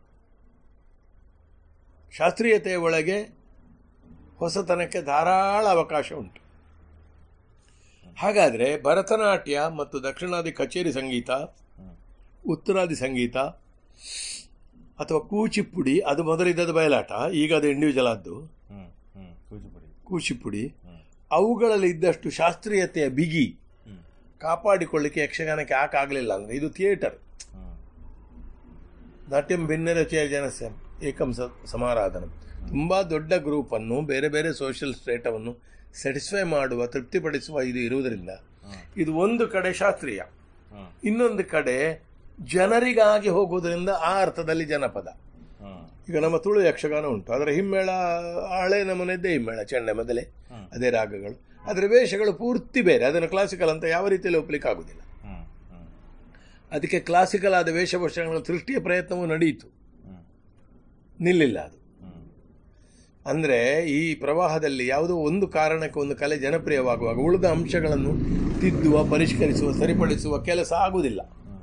ಶಾಸ್ತ್ರೀಯತೆಯ ಒಳಗೆ ಹೊಸತನಕ್ಕೆ ಧಾರಾಳ ಅವಕಾಶ ಉಂಟು ಹಾಗಾದರೆ ಭರತನಾಟ್ಯ ಮತ್ತು ದಕ್ಷಿಣಾದಿ ಕಚೇರಿ ಸಂಗೀತ ಹ್ಮ್. ಉತ್ತರಾದಿ ಸಂಗೀತ ಅಥವಾ ಕೂಚಿಪುಡಿ ಅದು ಮೊದಲಿದ್ದದ್ದು ಬಯಲಾಟ ಈಗ ಅದು ಇಂಡಿವಿಜುವಲ್ ಆದ್ದು hmm. Hmm. Kuchipudi Kuchipudi hmm. ಅವುಗಳಲ್ಲಿ ಇದ್ದಷ್ಟು ಶಾಸ್ತ್ರೀಯತೆಯ ಬಿಗಿ ಹ್ಮ್. ಕಾಪಾಡಿಕೊಳ್ಳಿಕ್ಕೆ ಯಕ್ಷಗಾನಕ್ಕೆ ಯಾಕಾಗಲಿಲ್ಲ ಅಂದರೆ ಇದು ಥಿಯೇಟರ್ ಹ್ಮ್. ನಾಟ್ಯಂ ಭಿನ್ನರಚಯ ಜನಸ್ಯ ಏಕಂ ಸ ಸಮಾರಾಧನ ತುಂಬ ದೊಡ್ಡ ಗ್ರೂಪನ್ನು ಬೇರೆ ಬೇರೆ ಸೋಷಿಯಲ್ ಸ್ಟೇಟವನ್ನು ಸ್ಯಾಟಿಸ್ಫೈ ಮಾಡುವ ತೃಪ್ತಿಪಡಿಸುವ ಇದು ಇರುವುದರಿಂದ ಹ್ಮ್. ಇದು ಒಂದು ಕಡೆ ಶಾಸ್ತ್ರೀಯ ಹ್ಮ್. ಇನ್ನೊಂದು ಕಡೆ ಜನರಿಗಾಗಿ ಹೋಗುವುದರಿಂದ ಆ ಅರ್ಥದಲ್ಲಿ ಜನಪದ ಹ್ಮ್. ಈಗ ನಮ್ಮ ತುಳು ಯಕ್ಷಗಾನ ಉಂಟು ಅದರ ಹಿಮ್ಮೇಳ ಹಳೆ ನಮನೆದ್ದೇ ಹಿಮ್ಮೇಳ ಚೆಂಡೆ ಮೊದಲೇ ಹ್ಮ್. ಅದೇ ರಾಗಗಳು ಅದರ ವೇಷಗಳು ಪೂರ್ತಿ ಬೇರೆ ಅದನ್ನು ಕ್ಲಾಸಿಕಲ್ ಅಂತ ಯಾವ ರೀತಿಯಲ್ಲಿ ಒಪ್ಪಲಿಕ್ಕೆ ಆಗುದಿಲ್ಲ ಹ್ಮ್. ಹ್ಮ್. ಅದಕ್ಕೆ ಕ್ಲಾಸಿಕಲ್ ಆದ ವೇಷಭೂಷಣಗಳ ಸೃಷ್ಟಿಯ ಪ್ರಯತ್ನವೂ ನಡೆಯಿತು ಹ್ಮ್. ನಿಲ್ಲಿಲ್ಲ ಅದು ಹ್ಮ್. ಅಂದರೆ ಈ ಪ್ರವಾಹದಲ್ಲಿ ಯಾವುದೋ ಒಂದು ಕಾರಣಕ್ಕೆ ಒಂದು ಕಲೆ ಜನಪ್ರಿಯವಾಗುವಾಗ ಉಳಿದ ಅಂಶಗಳನ್ನು ತಿದ್ದುವ ಪರಿಷ್ಕರಿಸುವ ಸರಿಪಡಿಸುವ ಕೆಲಸ ಆಗುವುದಿಲ್ಲ ಹ್ಮ್.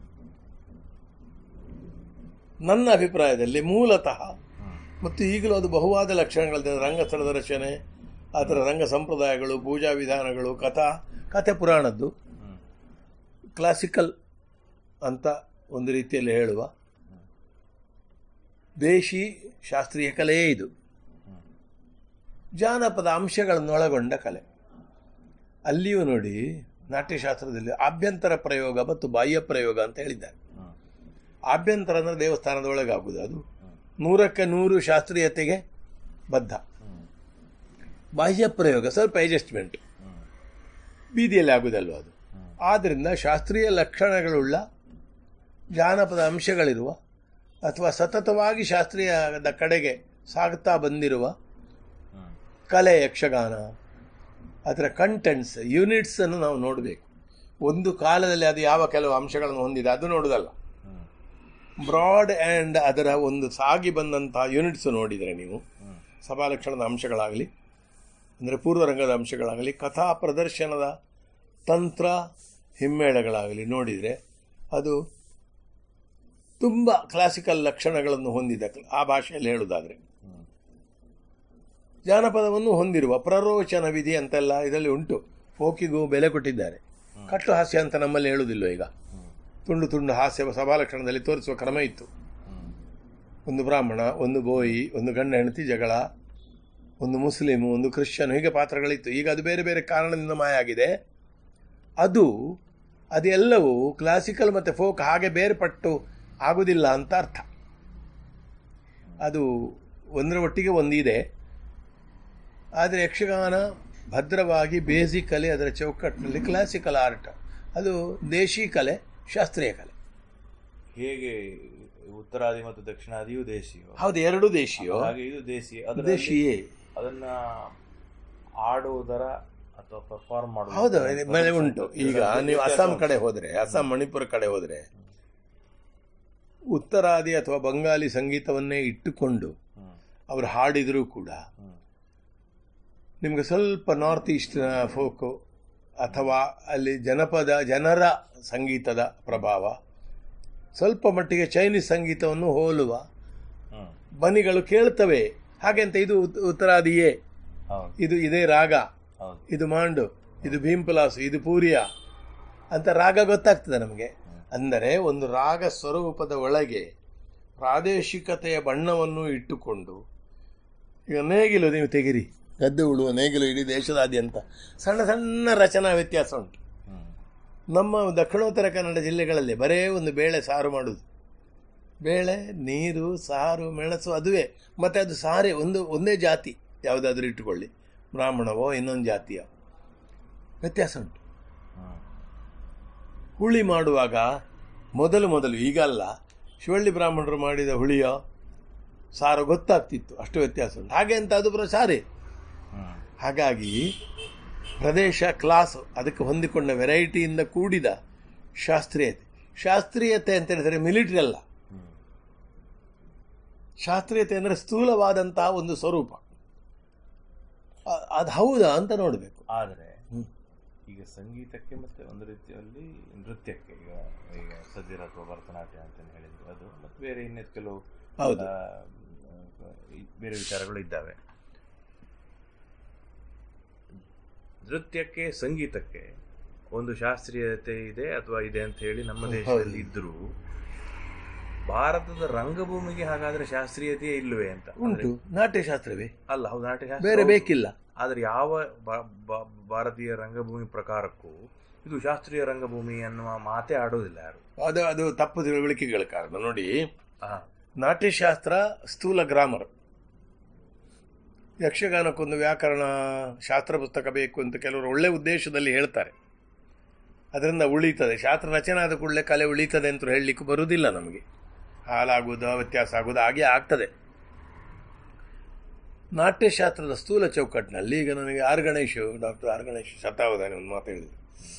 ನನ್ನ ಅಭಿಪ್ರಾಯದಲ್ಲಿ ಮೂಲತಃ ಹ್ಮ್. ಮತ್ತು ಈಗಲೂ ಅದು ಬಹುವಾದ ಲಕ್ಷಣಗಳಿದೆ ರಂಗಸ್ಥಳದ ರಚನೆ ಆ ಥರ ರಂಗ ಸಂಪ್ರದಾಯಗಳು ಪೂಜಾ ವಿಧಾನಗಳು ಕಥಾ ಕಥೆ ಪುರಾಣದ್ದು ಹ್ಮ್. ಕ್ಲಾಸಿಕಲ್ ಅಂತ ಒಂದು ರೀತಿಯಲ್ಲಿ ಹೇಳುವ ದೇಶಿ ಶಾಸ್ತ್ರೀಯ ಕಲೆಯೇ ಇದು ಹ್ಮ್. ಜಾನಪದ ಅಂಶಗಳನ್ನು ಒಳಗೊಂಡ ಕಲೆ ಅಲ್ಲಿಯೂ ನೋಡಿ ನಾಟ್ಯಶಾಸ್ತ್ರದಲ್ಲಿ ಆಭ್ಯಂತರ ಪ್ರಯೋಗ ಮತ್ತು ಬಾಹ್ಯ ಪ್ರಯೋಗ ಅಂತ ಹೇಳಿದ್ದಾರೆ ಹ್ಮ್. ಆಭ್ಯಂತರ ಅಂದರೆ ದೇವಸ್ಥಾನದ ಒಳಗಾಗುವುದು ಅದು ಹ್ಮ್. ನೂರಕ್ಕೆ ನೂರು ಶಾಸ್ತ್ರೀಯತೆಗೆ ಬದ್ಧ ಹ್ಮ್. ಬಾಹ್ಯ ಪ್ರಯೋಗ ಸ್ವಲ್ಪ ಅಡ್ಜಸ್ಟ್ಮೆಂಟ್ ಹ್ಮ್. ಬೀದಿಯಲ್ಲಿ ಆಗುವುದಲ್ವ ಅದು ಹ್ಮ್. ಆದ್ದರಿಂದ ಶಾಸ್ತ್ರೀಯ ಲಕ್ಷಣಗಳುಳ್ಳ ಜಾನಪದ ಅಂಶಗಳಿರುವ ಅಥವಾ ಸತತವಾಗಿ ಶಾಸ್ತ್ರೀಯದ ಕಡೆಗೆ ಸಾಗುತ್ತಾ ಬಂದಿರುವ ಹ್ಮ್. ಕಲೆ ಯಕ್ಷಗಾನ ಅದರ ಕಂಟೆಂಟ್ಸ್ ಯೂನಿಟ್ಸ್ ಅನ್ನು ನಾವು ನೋಡಬೇಕು ಒಂದು ಕಾಲದಲ್ಲಿ ಅದು ಯಾವ ಕೆಲವು ಅಂಶಗಳನ್ನು ಹೊಂದಿದೆ ಅದು ನೋಡುವುದಲ್ಲ ಹ್ಮ್. ಬ್ರಾಡ್ ಆ್ಯಂಡ್ ಅದರ ಒಂದು ಸಾಗಿ ಬಂದಂತಹ ಯೂನಿಟ್ಸ್ ನೋಡಿದರೆ ನೀವು ಹ್ಮ್. ಸಭಾಲಕ್ಷಣದ ಅಂಶಗಳಾಗಲಿ ಅಂದರೆ ಪೂರ್ವರಂಗದ ಅಂಶಗಳಾಗಲಿ ಕಥಾ ಪ್ರದರ್ಶನದ ತಂತ್ರ ಹಿಮ್ಮೇಳಗಳಾಗಲಿ ನೋಡಿದರೆ ಅದು ತುಂಬ ಕ್ಲಾಸಿಕಲ್ ಲಕ್ಷಣಗಳನ್ನು ಹೊಂದಿದೆ ಆ ಭಾಷೆಯಲ್ಲಿ ಹೇಳುವುದಾದರೆ ಹ್ಮ್. ಜಾನಪದವನ್ನು ಹೊಂದಿರುವ ಪ್ರರೋಚನ ವಿಧಿ ಅಂತೆಲ್ಲ ಇದರಲ್ಲಿ ಉಂಟು ಫೋಕಿಗೂ ಬೆಲೆ ಕೊಟ್ಟಿದ್ದಾರೆ ಕಟ್ಟು ಹಾಸ್ಯ ಅಂತ ನಮ್ಮಲ್ಲಿ ಹೇಳುವುದಿಲ್ಲ ಈಗ ಹ್ಮ್. ತುಂಡು ತುಂಡು ಹಾಸ್ಯ ಸಭಾಲಕ್ಷಣದಲ್ಲಿ ತೋರಿಸುವ ಕ್ರಮ ಇತ್ತು ಹ್ಮ್. ಒಂದು ಬ್ರಾಹ್ಮಣ ಒಂದು ಬೋಯಿ ಒಂದು ಗಂಡ ಹೆಂಡತಿ ಜಗಳ ಒಂದು ಮುಸ್ಲಿಮು ಒಂದು ಕ್ರಿಶ್ಚಿಯನ್ ಹೀಗೆ ಪಾತ್ರಗಳಿತ್ತು ಈಗ ಅದು ಬೇರೆ ಬೇರೆ ಕಾರಣದಿಂದ ಮಾಯ ಆಗಿದೆ ಅದು ಅದೆಲ್ಲವೂ ಕ್ಲಾಸಿಕಲ್ ಮತ್ತು ಫೋಕ್ ಹಾಗೆ ಬೇರ್ಪಟ್ಟು ಆಗುವುದಿಲ್ಲ ಅಂತ ಅರ್ಥ ಅದು ಒಂದರ ಒಟ್ಟಿಗೆ ಒಂದಿದೆ ಆದರೆ ಯಕ್ಷಗಾನ ಭದ್ರವಾಗಿ ಬೇಸಿಕಲಿ ಅದರ ಚೌಕಟ್ಟಿನಲ್ಲಿ ಕ್ಲಾಸಿಕಲ್ ಆರ್ಟ್ ಅದು ದೇಶಿ ಕಲೆ ಶಾಸ್ತ್ರೀಯ ಕಲೆ ಹೇಗೆ ಉತ್ತರಾದಿ ಮತ್ತು ದಕ್ಷಿಣಾದಿಯು ದೇಶಿಯೋ ಹೌದು ಎರಡು ದೇಶಿಯೋ ಹಾಗೆ ಇದು ದೇಸಿ ಅದರಲ್ಲಿ ದೇಶಿಯೇ ಅದನ್ನ ಆಡುವುದರ ಅಥವಾ ಪರ್ಫಾರ್ಮ್ ಮಾಡುವ ಹೌದು ಮೇಲೆ ಉಂಟು ಈಗ ನೀವು ಅಸ್ಸಾಂ ಕಡೆ ಹೋದ್ರೆ ಅಸ್ಸಾಂ ಮಣಿಪುರ ಕಡೆ ಹೋದ್ರೆ ಉತ್ತರಾದಿ ಅಥವಾ ಬಂಗಾಲಿ ಸಂಗೀತವನ್ನೇ ಇಟ್ಟುಕೊಂಡು ಹ್ಮ್. ಅವರು ಹಾಡಿದರೂ ಕೂಡ ಹ್ಮ್. ನಿಮಗೆ ಸ್ವಲ್ಪ ನಾರ್ತ್ ಈಸ್ಟ್ನ ಫೋಕು ಅಥವಾ ಅಲ್ಲಿ ಜನಪದ ಜನರ ಸಂಗೀತದ ಪ್ರಭಾವ ಸ್ವಲ್ಪ ಮಟ್ಟಿಗೆ ಚೈನೀಸ್ ಸಂಗೀತವನ್ನು ಹೋಲುವ ಹ್ಮ್. ಬನಿಗಳು ಕೇಳ್ತವೆ ಹಾಗೆಂತ ಇದು ಉತ್- ಉತ್ತರಾದಿಯೇ ಹೌದು ಇದು ಇದೇ ರಾಗ ಹೌದು ಇದು ಮಾಂಡು ಇದು ಭೀಂಪಲಾಸು ಇದು ಪೂರಿಯ ಅಂತ ರಾಗ ಗೊತ್ತಾಗ್ತದೆ ನಮಗೆ ಅಂದರೆ ಒಂದು ರಾಗ ಸ್ವರೂಪದ ಒಳಗೆ ಪ್ರಾದೇಶಿಕತೆಯ ಬಣ್ಣವನ್ನು ಇಟ್ಟುಕೊಂಡು ಈಗ ನೇಗಿಲು ನೀವು ತೆಗಿರಿ ಗದ್ದೆ ಉಳುವ ನೇಗಿಲು ಇಡೀ ದೇಶದಾದ್ಯಂತ ಸಣ್ಣ ಸಣ್ಣ ರಚನಾ ವ್ಯತ್ಯಾಸ ಉಂಟು ಹ್ಮ್. ನಮ್ಮ ದಕ್ಷಿಣೋತ್ತರ ಕನ್ನಡ ಜಿಲ್ಲೆಗಳಲ್ಲಿ ಬರೇ ಒಂದು ಬೇಳೆ ಸಾರು ಮಾಡುವುದು ಬೇಳೆ ನೀರು ಸಾರು ಮೆಣಸು ಅದುವೇ ಮತ್ತು ಅದು ಸಾರೆ ಒಂದು ಒಂದೇ ಜಾತಿ ಯಾವುದಾದ್ರೂ ಇಟ್ಟುಕೊಳ್ಳಿ ಬ್ರಾಹ್ಮಣವೋ ಇನ್ನೊಂದು ಜಾತಿಯ ವ್ಯತ್ಯಾಸ ಉಂಟು ಹ್ಮ್. ಹುಳಿ ಮಾಡುವಾಗ ಮೊದಲು ಮೊದಲು ಈಗ ಅಲ್ಲ ಶಿವಳ್ಳಿ ಬ್ರಾಹ್ಮಣರು ಮಾಡಿದ ಹುಳಿಯೋ ಸಾರು ಗೊತ್ತಾಗ್ತಿತ್ತು ಅಷ್ಟು ವ್ಯತ್ಯಾಸ ಉಂಟು ಹಾಗೆ ಅಂತ ಅದು ಬರೋ ಸಾರೇ ಹ್ಮ್. ಹಾಗಾಗಿ ಪ್ರದೇಶ ಕ್ಲಾಸ್ ಅದಕ್ಕೆ ಹೊಂದಿಕೊಂಡ ವೆರೈಟಿಯಿಂದ ಕೂಡಿದ ಶಾಸ್ತ್ರೀಯತೆ ಶಾಸ್ತ್ರೀಯತೆ ಅಂತ ಹೇಳಿದರೆ ಮಿಲಿಟರಿ ಅಲ್ಲ ಹ್ಮ್. ಶಾಸ್ತ್ರೀಯತೆ ಅಂದರೆ ಸ್ಥೂಲವಾದಂತಹ ಒಂದು ಸ್ವರೂಪ ಅ- ಅದು ಹೌದಾ ಅಂತ ನೋಡಬೇಕು ಆದರೆ ಈಗ ಸಂಗೀತಕ್ಕೆ ಮತ್ತೆ ಒಂದು ರೀತಿಯಲ್ಲಿ ನೃತ್ಯಕ್ಕೆ ಈಗ ಈಗ ಸದ್ಯರ ಅಥವಾ ಭರತನಾಟ್ಯ ಅಂತ ಹೇಳಿದ್ರು ಅದು ಮತ್ತೆ ಬೇರೆ ಇನ್ನಿತ್ ಕೆಲವು ಹೌದು. ಆ, ಈ ಬೇರೆ ವಿಚಾರಗಳು ಇದ್ದಾವೆ ನೃತ್ಯಕ್ಕೆ ಸಂಗೀತಕ್ಕೆ ಒಂದು ಶಾಸ್ತ್ರೀಯತೆ ಇದೆ ಅಥವಾ ಇದೆ ಅಂತ ಹೇಳಿ ನಮ್ಮ ದೇಶದಲ್ಲಿ ಇದ್ರೂ ಭಾರತದ ರಂಗಭೂಮಿಗೆ ಹಾಗಾದ್ರೆ ಶಾಸ್ತ್ರೀಯತೆಯೇ ಇಲ್ಲವೇ ಅಂತ ಅಂದ್ರೆ- ಉಂಟು ನಾಟ್ಯಶಾಸ್ತ್ರವೇ ಅಲ್ಲ ಹೌದು ನಾಟ್ಯಶಾಸ್ತ್ರ ಬೇರೆ ಹೌದು. ಬೇಕಿಲ್ಲ ಆದರೆ ಯಾವ ಬ- ಬ- ಭಾರತೀಯ ರಂಗಭೂಮಿ ಪ್ರಕಾರಕ್ಕೂ ಇದು ಶಾಸ್ತ್ರೀಯ ರಂಗಭೂಮಿ ಅನ್ನುವ ಮಾತೇ ಆಡೋದಿಲ್ಲ ಯಾರು ಅದು ಅದು ತಪ್ಪು ತಿಳುವಳಿಕೆಗಳ ಕಾರಣ ನೋಡಿ ಆ, ನಾಟ್ಯಶಾಸ್ತ್ರ ಸ್ಥೂಲ ಗ್ರಾಮರ್ ಯಕ್ಷಗಾನಕ್ಕೊಂದು ವ್ಯಾಕರಣ ಶಾಸ್ತ್ರ ಪುಸ್ತಕ ಬೇಕು ಅಂತ ಕೆಲವರು ಒಳ್ಳೆ ಉದ್ದೇಶದಲ್ಲಿ ಹೇಳ್ತಾರೆ ಅದರಿಂದ ಉಳಿತದೆ ಶಾಸ್ತ್ರ ರಚನೆ ಆದ ಕೂಡಲೇ ಕಲೆ ಉಳಿತದೆ ಅಂತ ಹೇಳಲಿಕ್ಕೆ ಬರುವುದಿಲ್ಲ ನಮಗೆ ಹಾಲಾಗುವುದು ವ್ಯತ್ಯಾಸ ಆಗುವುದು ಹಾಗೆ ಆಗ್ತದೆ ನಾಟ್ಯಶಾಸ್ತ್ರದ ಸ್ಥೂಲ ಚೌಕಟ್ಟಿನಲ್ಲಿ ಈಗ ನನಗೆ R Ganesh doctor R Ganesh ಶತಾವಧಾನಿ ಒಂದು ಮಾತು ಹೇಳಿದರು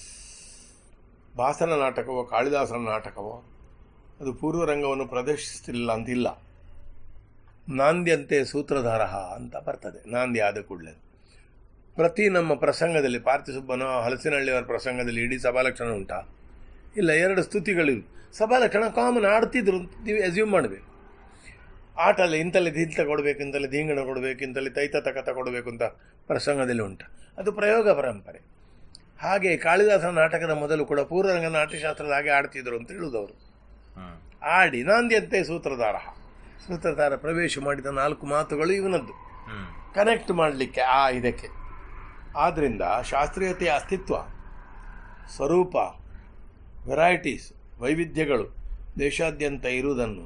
ಭಾಸನ ನಾಟಕವೋ ಕಾಳಿದಾಸನ ನಾಟಕವೋ ಅದು ಪೂರ್ವರಂಗವನ್ನು ಪ್ರದರ್ಶಿಸ್ತಿಲ್ಲ ಅಂತಿಲ್ಲ ನಾಂದ್ಯಂತೆ ಸೂತ್ರಧಾರ ಅಂತ ಬರ್ತದೆ ನಾಂದಿ ಆದ ಕೂಡಲೇ ಪ್ರತಿ ನಮ್ಮ ಪ್ರಸಂಗದಲ್ಲಿ ಪಾರ್ಥಿಸುಬ್ಬನ ಹಲಸಿನಹಳ್ಳಿಯವರ ಪ್ರಸಂಗದಲ್ಲಿ ಇಡೀ ಸಭಾಲಕ್ಷಣ ಉಂಟಾ ಇಲ್ಲ ಎರಡು ಸ್ತುತಿಗಳಿವೆ ಸಭಾಲಕ್ಷಣ ಕಾಮನ್ ಆಡ್ತಿದ್ರು ಅಂತ ನೀವು ಅಸ್ಯೂಮ್ ಮಾಡಬೇಕು ಆಟಲ್ಲಿ ಇಂತಲ್ಲಿ ದಿಂತ ಕೊಡಬೇಕು ಇಂತಲ್ಲಿ ದಿಂಗಣ ಕೊಡಬೇಕು ಇಂತಲ್ಲಿ ತೈತ ತಕತ ಕೊಡಬೇಕು ಅಂತ ಪ್ರಸಂಗದಲ್ಲಿ ಉಂಟು ಅದು ಪ್ರಯೋಗ ಪರಂಪರೆ ಹಾಗೆ ಕಾಳಿದಾಸನ ನಾಟಕದ ಮೊದಲು ಕೂಡ ಪೂರ್ವರಂಗ ನಾಟ್ಯಶಾಸ್ತ್ರದ ಹಾಗೆ ಆಡ್ತಿದ್ರು ಅಂತ ಹೇಳುವುದವರು ಹ್ಮ್ ಆಡಿ ನಾಂದ್ಯಂತೆ ಸೂತ್ರಧಾರ ಸೂತ್ರಧಾರ ಪ್ರವೇಶ ಮಾಡಿದ ನಾಲ್ಕು ಮಾತುಗಳು ಇವನದ್ದು ಹ್ಮ್ ಕನೆಕ್ಟ್ ಮಾಡಲಿಕ್ಕೆ ಆ ಇದಕ್ಕೆ ಆದ್ದರಿಂದ ಶಾಸ್ತ್ರೀಯತೆಯ ಅಸ್ತಿತ್ವ ಸ್ವರೂಪ ವೆರೈಟೀಸ್ ವೈವಿಧ್ಯಗಳು ದೇಶಾದ್ಯಂತ ಇರುವುದನ್ನು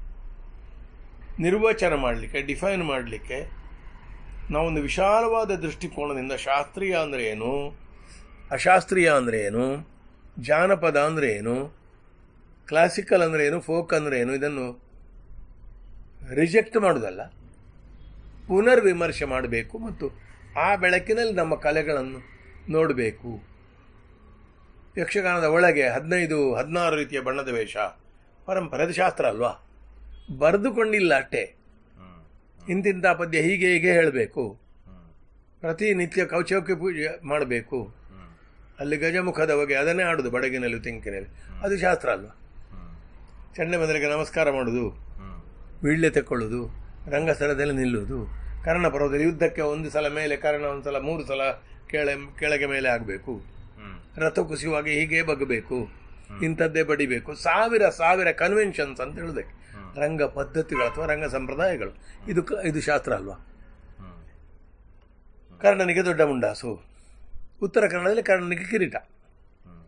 ನಿರ್ವಚನ ಮಾಡಲಿಕ್ಕೆ ಡಿಫೈನ್ ಮಾಡಲಿಕ್ಕೆ ನಾವೊಂದು ವಿಶಾಲವಾದ ದೃಷ್ಟಿಕೋನದಿಂದ ಶಾಸ್ತ್ರೀಯ ಅಂದರೆ ಏನು ಅಶಾಸ್ತ್ರೀಯ ಅಂದರೆ ಏನು ಜಾನಪದ ಅಂದರೆ ಏನು ಕ್ಲಾಸಿಕಲ್ ಅಂದರೆ ಏನು ಫೋಕ್ ಅಂದರೆ ಏನು ಇದನ್ನು ರಿಜೆಕ್ಟ್ ಮಾಡೋದಲ್ಲ ಪುನರ್ವಿಮರ್ಶೆ ಮಾಡಬೇಕು ಮತ್ತು ಆ ಬೆಳಕಿನಲ್ಲಿ ನಮ್ಮ ಕಲೆಗಳನ್ನು ನೋಡಬೇಕು ಯಕ್ಷಗಾನದ ಒಳಗೆ ಹದಿನೈದು ಹದಿನಾರು ರೀತಿಯ ಬಣ್ಣದ ವೇಷ ಪರಂಪರೆ ಅದು ಶಾಸ್ತ್ರ ಅಲ್ವಾ ಬರೆದುಕೊಂಡಿಲ್ಲ ಅಷ್ಟೇ ಹ್ಮ್ ಇಂತಿಂಥ ಪದ್ಯ ಹೀಗೆ ಹೀಗೆ ಹೇಳಬೇಕು ಹ್ಮ್ ಪ್ರತಿನಿತ್ಯ ಕೌಚೌಕ್ಯ ಪೂಜೆ ಮಾಡಬೇಕು ಹ್ಮ್ ಅಲ್ಲಿ ಗಜಮುಖದ ಬಗ್ಗೆ ಅದನ್ನೇ ಆಡುದು ಬಡಗಿನಲ್ಲಿ ತಿಂಕಿನಲ್ಲಿ ಅದು ಶಾಸ್ತ್ರ ಅಲ್ವಾ ಹ್ಮ್ ಚಂಡೆ ಬಂದರಿಗೆ ನಮಸ್ಕಾರ ಮಾಡುವುದು ಹ್ಮ್ ವೀಳ್ಯ ತಕ್ಕೊಳ್ಳುವುದು ರಂಗಸ್ಥಳದಲ್ಲಿ ನಿಲ್ಲುವುದು ಕರ್ಣ ಪರ್ವದಲ್ಲಿ ಯುದ್ಧಕ್ಕೆ ಒಂದು ಸಲ ಮೇಲೆ ಕರ್ಣ ಒಂದು ಸಲ ಮೂರು ಸಲ ಕೆಳ ಕೆಳಗೆ ಮೇಲೆ ಆಗಬೇಕು ಹ್ಮ್ ರಥ ಕುಸಿಯುವಾಗ ಹೀಗೆ ಬಗ್ಗಬೇಕು ಇಂಥದ್ದೇ ಬಡಿಬೇಕು ಸಾವಿರ ಸಾವಿರ ಕನ್ವೆನ್ಷನ್ಸ್ ಅಂತ ಹೇಳುದಕ್ಕೆ ಹ್ಮ್. ರಂಗ ಪದ್ಧತಿಗಳು ಅಥವಾ ರಂಗ ಸಂಪ್ರದಾಯಗಳು ಇದು ಕ- ಇದು ಶಾಸ್ತ್ರ ಅಲ್ವಾ ಹ್ಮ್ ಕರ್ಣನಿಗೆ ದೊಡ್ಡ ಮುಂಡಾಸು ಉತ್ತರ ಕನ್ನಡದಲ್ಲಿ ಕರ್ಣನಿಗೆ ಕಿರೀಟ ಹ್ಮ್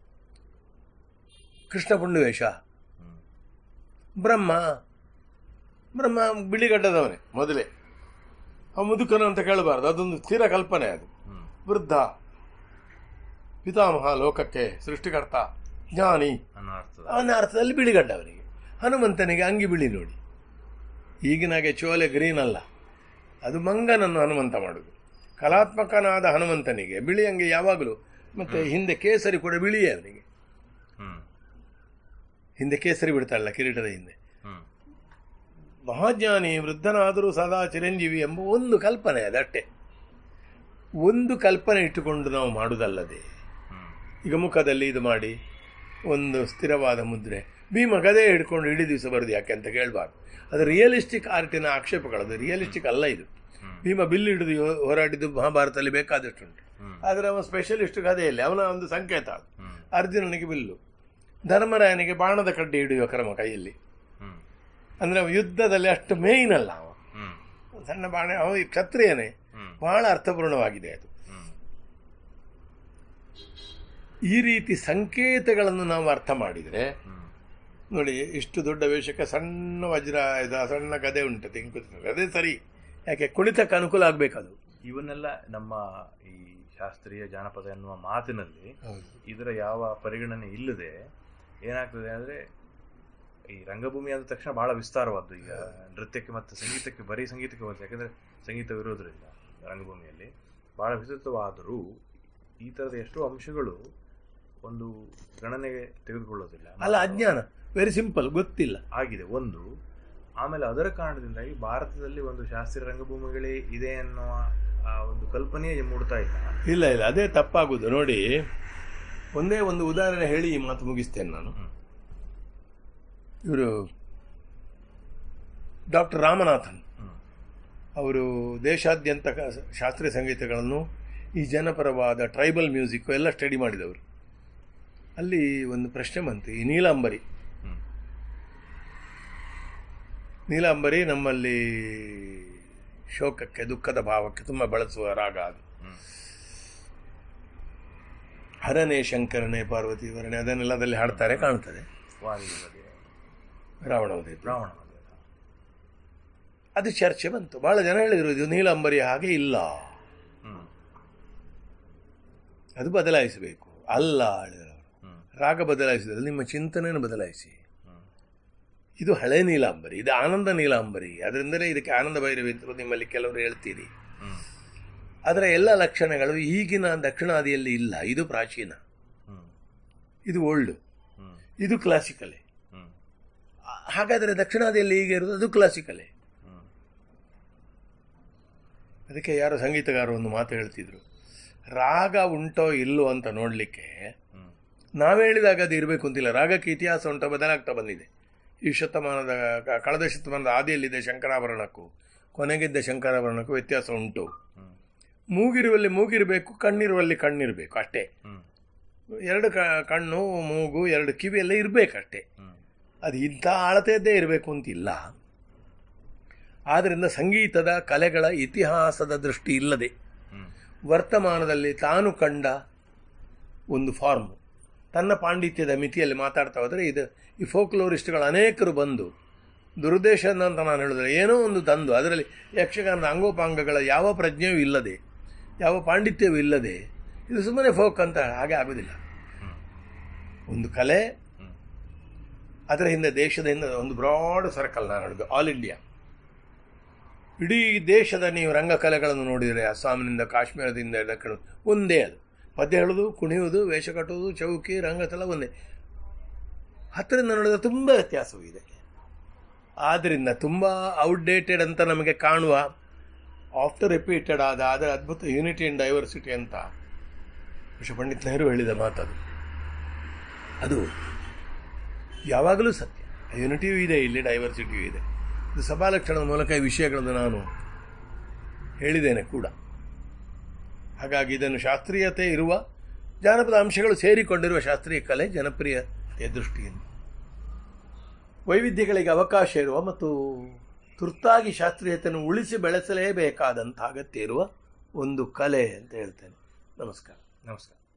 ಕೃಷ್ಣ ಪುಂಡುವೇಷ ಹ್ಮ್ ಬ್ರಹ್ಮ ಬ್ರಹ್ಮ ಬಿಳಿಗಡ್ಡದವನೇ ಮೊದಲೇ ಆ ಮುದುಕನು ಅಂತ ಕೇಳಬಾರ್ದು ಅದೊಂದು ಸ್ಥಿರ ಕಲ್ಪನೆ ಅದು ಹ್ಮ್ ವೃದ್ಧ ಪಿತಾಮಹ ಲೋಕಕ್ಕೆ ಸೃಷ್ಟಿಕರ್ತ ಜ್ಞಾನಿ ಅನ್ನೋ ಅರ್ಥದ ಅವನ ಅರ್ಥದಲ್ಲಿ ಬಿಳಿಗಡ್ಡ ಅವನಿಗೆ ಹನುಮಂತನಿಗೆ ಅಂಗಿ ಬಿಳಿ ನೋಡಿ ಈಗಿನಾಗೆ ಚೋಲೆ ಗ್ರೀನ್ ಅಲ್ಲ ಅದು ಮಂಗನನ್ನು ಹನುಮಂತ ಮಾಡುದು ಕಲಾತ್ಮಕನಾದ ಹನುಮಂತನಿಗೆ ಬಿಳಿ ಅಂಗಿ ಯಾವಾಗಲೂ ಮತ್ತೆ ಹಿಂದೆ ಕೇಸರಿ ಕೂಡ ಬಿಳಿಯೇ ಅವನಿಗೆ ಹ್ಮ್ ಹಿಂದೆ ಕೇಸರಿ ಬಿಡ್ತಾಳಲ್ಲ ಕಿರೀಟದ ಹಿಂದೆ ಹ್ಮ್ ಮಹಾಜ್ಞಾನಿ ವೃದ್ಧನಾದರೂ ಸದಾ ಚಿರಂಜೀವಿ ಎಂಬ ಒಂದು ಕಲ್ಪನೆ ಅದಷ್ಟೇ ಒಂದು ಕಲ್ಪನೆ ಇಟ್ಟುಕೊಂಡು ನಾವು ಮಾಡುವುದಲ್ಲದೆ ಹ್ಮ್ ಈಗ ಮುಖದಲ್ಲಿ ಇದು ಮಾಡಿ ಒಂದು ಸ್ಥಿರವಾದ ಮುದ್ರೆ ಭೀಮ ಗದೆ ಹಿಡ್ಕೊಂಡು ಇಡೀ ದಿವಸ ಬರೋದು ಯಾಕೆ ಅಂತ ಕೇಳಬಾರ್ದು ಅದು ರಿಯಲಿಸ್ಟಿಕ್ ಆರ್ಟಿನ ಆಕ್ಷೇಪಗಳು ಅದು ರಿಯಲಿಸ್ಟಿಕ್ ಅಲ್ಲ ಇದು ಹ್ಮ್. ಭೀಮ ಬಿಲ್ಲು ಹಿಡಿದು ಹೋ- ಹೋರಾಡಿದ್ದು ಮಹಾಭಾರತದಲ್ಲಿ ಬೇಕಾದಷ್ಟುಂಟು ಹ್ಮ್. ಆದರೆ ಅವನ ಸ್ಪೆಷಲಿಸ್ಟ್ ಕಥೆಯಲ್ಲಿ ಅವನ ಒಂದು ಸಂಕೇತ ಅದು ಹ್ಮ್ ಅರ್ಜುನನಿಗೆ ಬಿಲ್ಲು ಧರ್ಮರಾಯನಿಗೆ ಬಾಣದ ಕಡ್ಡಿ ಹಿಡಿಯುವ ಕ್ರಮ ಕೈಯಲ್ಲಿ ಹ್ಮ್ ಅಂದರೆ ಅವ ಯುದ್ಧದಲ್ಲಿ ಅಷ್ಟು ಮೇಯ್ನ್ ಅಲ್ಲ ಅವ ಹ್ಮ್ ಸಣ್ಣ ಬಾಣ ಅವ ಕ್ಷತ್ರಿಯನೇ ಹ್ಮ್ ಬಹಳ ಅರ್ಥಪೂರ್ಣವಾಗಿದೆ ಅದು ಹ್ಮ್ ಈ ರೀತಿ ಸಂಕೇತಗಳನ್ನು ನಾವು ಅರ್ಥ ಮಾಡಿದರೆ ಹ್ಮ್ ನೋಡಿ ಇಷ್ಟು ದೊಡ್ಡ ವೇಷಕ್ಕೆ ಸಣ್ಣ ವಜ್ರ ಇದ ಸಣ್ಣ ಗದೆ ಉಂಟು ತೆಂಕು ಅದೇ ಸರಿ ಯಾಕೆ ಕುಣಿತಕ್ಕೆ ಅನುಕೂಲ ಆಗ್ಬೇಕದು ಇವನ್ನೆಲ್ಲ ನಮ್ಮ ಈ ಶಾಸ್ತ್ರೀಯ ಜಾನಪದ ಎನ್ನುವ ಮಾತಿನಲ್ಲಿ ಹೌದು ಇದರ ಯಾವ ಪರಿಗಣನೆ ಇಲ್ಲದೆ ಏನಾಗ್ತದೆ ಅಂದ್ರೆ ಈ ರಂಗಭೂಮಿ ಆದ ತಕ್ಷಣ ಬಹಳ ವಿಸ್ತಾರವಾದ್ದು ಈಗ ನೃತ್ಯಕ್ಕೆ ಮತ್ತು ಸಂಗೀತಕ್ಕೆ ಬರೀ ಸಂಗೀತಕ್ಕೆ ಹೋಗುತ್ತೆ ಯಾಕಂದ್ರೆ ಸಂಗೀತವಿರೋದ್ರಿಂದ ರಂಗಭೂಮಿಯಲ್ಲಿ ಬಹಳ ವಿಸ್ತೃತವಾದರೂ ಈ ತರದ ಎಷ್ಟೋ ಅಂಶಗಳು ಒಂದು ಗಣನೆಗೆ ತೆಗೆದುಕೊಳ್ಳೋದಿಲ್ಲ ಅಲ್ಲ ಅಜ್ಞಾನ ವೆರಿ ಸಿಂಪಲ್ ಗೊತ್ತಿಲ್ಲ ಆಗಿದೆ ಒಂದು ಆಮೇಲೆ ಅದರ ಕಾರಣದಿಂದಾಗಿ ಭಾರತದಲ್ಲಿ ಒಂದು ಶಾಸ್ತ್ರೀಯ ರಂಗಭೂಮಿಗಳೇ ಇದೆ ಅನ್ನುವ ಆ ಒಂದು ಕಲ್ಪನೆಯೇ ಮೂಡ್ತಾ ಇಲ್ಲ ಇಲ್ಲ ಇಲ್ಲ ಅದೇ ತಪ್ಪಾಗುದು ನೋಡಿ ಒಂದೇ ಒಂದು ಉದಾಹರಣೆ ಹೇಳಿ ಈ ಮಾತು ಮುಗಿಸ್ತೇನೆ ನಾನು ಹ್ಮ್. ಇವರು ಡಾಕ್ಟರ್ ರಾಮನಾಥನ್ ಹ್ಮ್. ಅವರು ದೇಶಾದ್ಯಂತ ಕ- ಶಾಸ್ತ್ರೀಯ ಸಂಗೀತಗಳನ್ನು ಈ ಜನಪರವಾದ ಟ್ರೈಬಲ್ ಮ್ಯೂಸಿಕ್ ಎಲ್ಲ ಸ್ಟಡಿ ಮಾಡಿದವರು ಅಲ್ಲಿ ಒಂದು ಪ್ರಶ್ನೆ ಬಂತು ಈ ನೀಲಾಂಬರಿ ಹ್ಮ್. ನೀಲಾಂಬರಿ ನಮ್ಮಲ್ಲಿ ಶೋಕಕ್ಕೆ ದುಃಖದ ಭಾವಕ್ಕೆ ತುಂಬ ಬಳಸುವ ರಾಗ ಅದು ಹ್ಮ್. ಹರನೇ ಶಂಕರನೇ ಪಾರ್ವತಿ ವರಣೆ ಅದನ್ನೆಲ್ಲ ಅದರಲ್ಲಿ ಹಾಡ್ತಾರೆ ಕಾಣ್ತದೆ ವಾದಿಗಳಿಗೆ ರಾವಣ ಉದಯ ಬ್ರಾಹ್ಮಣ ಮದುವೆ. ಅದು ಚರ್ಚೆ ಬಂತು ಬಹಳ ಜನ ಹೇಳಿದ್ರು ಇದು ನೀಲಾಂಬರಿ ಹಾಗೆ ಇಲ್ಲ ಹ್ಮ್. ಅದು ಬದಲಾಯಿಸಬೇಕು ಅಲ್ಲ ಹೇಳಿದ್ರು ಅವರು ಹ್ಮ್. ರಾಗ ಬದಲಾಯಿಸಿದ್ರೆ ನಿಮ್ಮ ಚಿಂತನೆಯನ್ನು ಬದಲಾಯಿಸಿ ಹ್ಮ್. ಇದು ಹಳೆ ನೀಲಾಂಬರಿ ಇದು ಆನಂದ ನೀಲಾಂಬರಿ ಅದರಿಂದಲೇ ಇದಕ್ಕೆ ಆನಂದ ಭೈರವಿ ಅಂತ ನಿಮ್ಮಲ್ಲಿ ಕೆಲವರು ಹೇಳ್ತೀರಿ ಹ್ಮ್. ಅದರ ಎಲ್ಲ ಲಕ್ಷಣಗಳು ಈಗಿನ ದಕ್ಷಿಣಾದಿಯಲ್ಲಿ ಇಲ್ಲ ಇದು ಪ್ರಾಚೀನ ಹ್ಮ್. ಇದು ಓಲ್ಡ್ ಹ್ಮ್. ಇದು ಕ್ಲಾಸಿಕಲೇ ಹ್ಮ್. ಹಾಗಾದರೆ ದಕ್ಷಿಣಾದಿಯಲ್ಲಿ ಈಗ ಇರೋದು ಅದು ಕ್ಲಾಸಿಕಲೇ ಹ್ಮ್. ಅದಕ್ಕೆ ಯಾರೋ ಸಂಗೀತಗಾರರು ಒಂದು ಮಾತು ಹೇಳ್ತಿದ್ರು ರಾಗ ಉಂಟೋ ಇಲ್ಲೋ ಅಂತ ನೋಡಲಿಕ್ಕೆ ಹ್ಮ್ ನಾವು ಹೇಳಿದಾಗ ಅದು ಇರಬೇಕು ಅಂತಿಲ್ಲ ರಾಗಕ್ಕೆ ಇತಿಹಾಸ ಉಂಟು ಬದಲಾಗ್ತಾ ಬಂದಿದೆ ಈ ಶತಮಾನದ ಕ- ಕಳೆದ ಶತಮಾನದ ಆದಿಯಲ್ಲಿದ್ದ ಶಂಕರಾಭರಣಕ್ಕೂ ಕೊನೆಗಿದ್ದ ಶಂಕರಾಭರಣಕ್ಕೂ ವ್ಯತ್ಯಾಸ ಉಂಟು ಹ್ಮ್ ಮೂಗಿರುವಲ್ಲಿ ಮೂಗಿರಬೇಕು ಕಣ್ಣಿರುವಲ್ಲಿ ಕಣ್ಣಿರಬೇಕು ಅಷ್ಟೇ ಹ್ಮ್ ಎರಡು ಕ ಕಣ್ಣು ಮೂಗು ಎರಡು ಕಿವಿ ಎಲ್ಲ ಇರಬೇಕಷ್ಟೇ ಹ್ಮ್ ಅದು ಇಂಥ ಅಳತೆಯದ್ದೇ ಇರಬೇಕು ಅಂತಿಲ್ಲ ಆದ್ದರಿಂದ ಸಂಗೀತದ ಕಲೆಗಳ ಇತಿಹಾಸದ ದೃಷ್ಟಿ ಇಲ್ಲದೆ ಹ್ಮ್ ವರ್ತಮಾನದಲ್ಲಿ ತಾನು ಕಂಡ ಒಂದು ಫಾರ್ಮ್ ತನ್ನ ಪಾಂಡಿತ್ಯದ ಮಿತಿಯಲ್ಲಿ ಮಾತಾಡ್ತಾ ಹೋದರೆ ಇದು ಈ ಫೋಕ್ಲೋರಿಸ್ಟ್ಗಳು ಅನೇಕರು ಬಂದು ದುರುದ್ದೇಶ ಅಂತ ನಾನು ಹೇಳಿದ್ರೆ ಏನೋ ಒಂದು ತಂದು ಅದರಲ್ಲಿ ಯಕ್ಷಗಾನದ ಅಂಗೋಪಾಂಗಗಳ ಯಾವ ಪ್ರಜ್ಞೆಯೂ ಇಲ್ಲದೆ ಯಾವ ಪಾಂಡಿತ್ಯವೂ ಇಲ್ಲದೆ ಇದು ಸುಮ್ಮನೆ ಫೋಕ್ ಅಂತ ಹಾಗೆ ಆಗೋದಿಲ್ಲ ಹ್ಮ್ ಒಂದು ಕಲೆ ಹ್ಮ್ ಅದರ ಹಿಂದೆ ದೇಶದ ಹಿಂದೆ ಒಂದು ಬ್ರಾಡ್ ಸರ್ಕಲ್ ನಾನು ಹೇಳಿದ್ದು ಆಲ್ ಇಂಡಿಯಾ ಇಡೀ ದೇಶದ ನೀವು ರಂಗಕಲೆಗಳನ್ನು ನೋಡಿದರೆ ಅಸ್ಸಾಂನಿಂದ ಕಾಶ್ಮೀರದಿಂದ ದಕ್ಷಿಣ ಒಂದೇ ಅದು ಪದ್ಯ ಹೇಳೋದು ಕುಣಿಯೋದು ವೇಷ ಕಟ್ಟುವುದು ಚೌಕಿ ರಂಗಸ್ಥಳ ಒಂದೇ ಹತ್ತರಿಂದ ನೋಡಿದ್ರೆ ತುಂಬ ವ್ಯತ್ಯಾಸವೂ ಇದೆ ಆದ್ದರಿಂದ ತುಂಬ ಔಟ್ಡೇಟೆಡ್ ಅಂತ ನಮಗೆ ಕಾಣುವ ಆಫ್ಟರ್ ರಿಪೀಟೆಡ್ ಆದ ಅದರ ಅದ್ಭುತ ಯೂನಿಟಿ ಆ್ಯಂಡ್ ಡೈವರ್ಸಿಟಿ ಅಂತ ವಿಶ್ವ ಪಂಡಿತ್ ನೆಹರು ಹೇಳಿದ ಮಾತದು ಅದು ಯಾವಾಗಲೂ ಸತ್ಯ ಯೂನಿಟಿಯೂ ಇದೆ ಇಲ್ಲಿ ಡೈವರ್ಸಿಟಿಯೂ ಇದೆ ಇದು ಸಭಾಲಕ್ಷಣದ ಮೂಲಕ ಈ ವಿಷಯಗಳನ್ನು ನಾನು ಹೇಳಿದ್ದೇನೆ ಕೂಡ ಹಾಗಾಗಿ ಇದನ್ನು ಶಾಸ್ತ್ರೀಯತೆ ಇರುವ ಜಾನಪದ ಅಂಶಗಳು ಸೇರಿಕೊಂಡಿರುವ ಶಾಸ್ತ್ರೀಯ ಕಲೆ ಜನಪ್ರಿಯತೆಯ ದೃಷ್ಟಿಯಿಂದ ವೈವಿಧ್ಯಗಳಿಗೆ ಅವಕಾಶ ಇರುವ ಮತ್ತು ತುರ್ತಾಗಿ ಶಾಸ್ತ್ರೀಯತೆಯನ್ನು ಉಳಿಸಿ ಬೆಳೆಸಲೇಬೇಕಾದಂಥ ಅಗತ್ಯ ಇರುವ ಒಂದು ಕಲೆ ಅಂತ ಹೇಳ್ತೇನೆ ನಮಸ್ಕಾರ ನಮಸ್ಕಾರ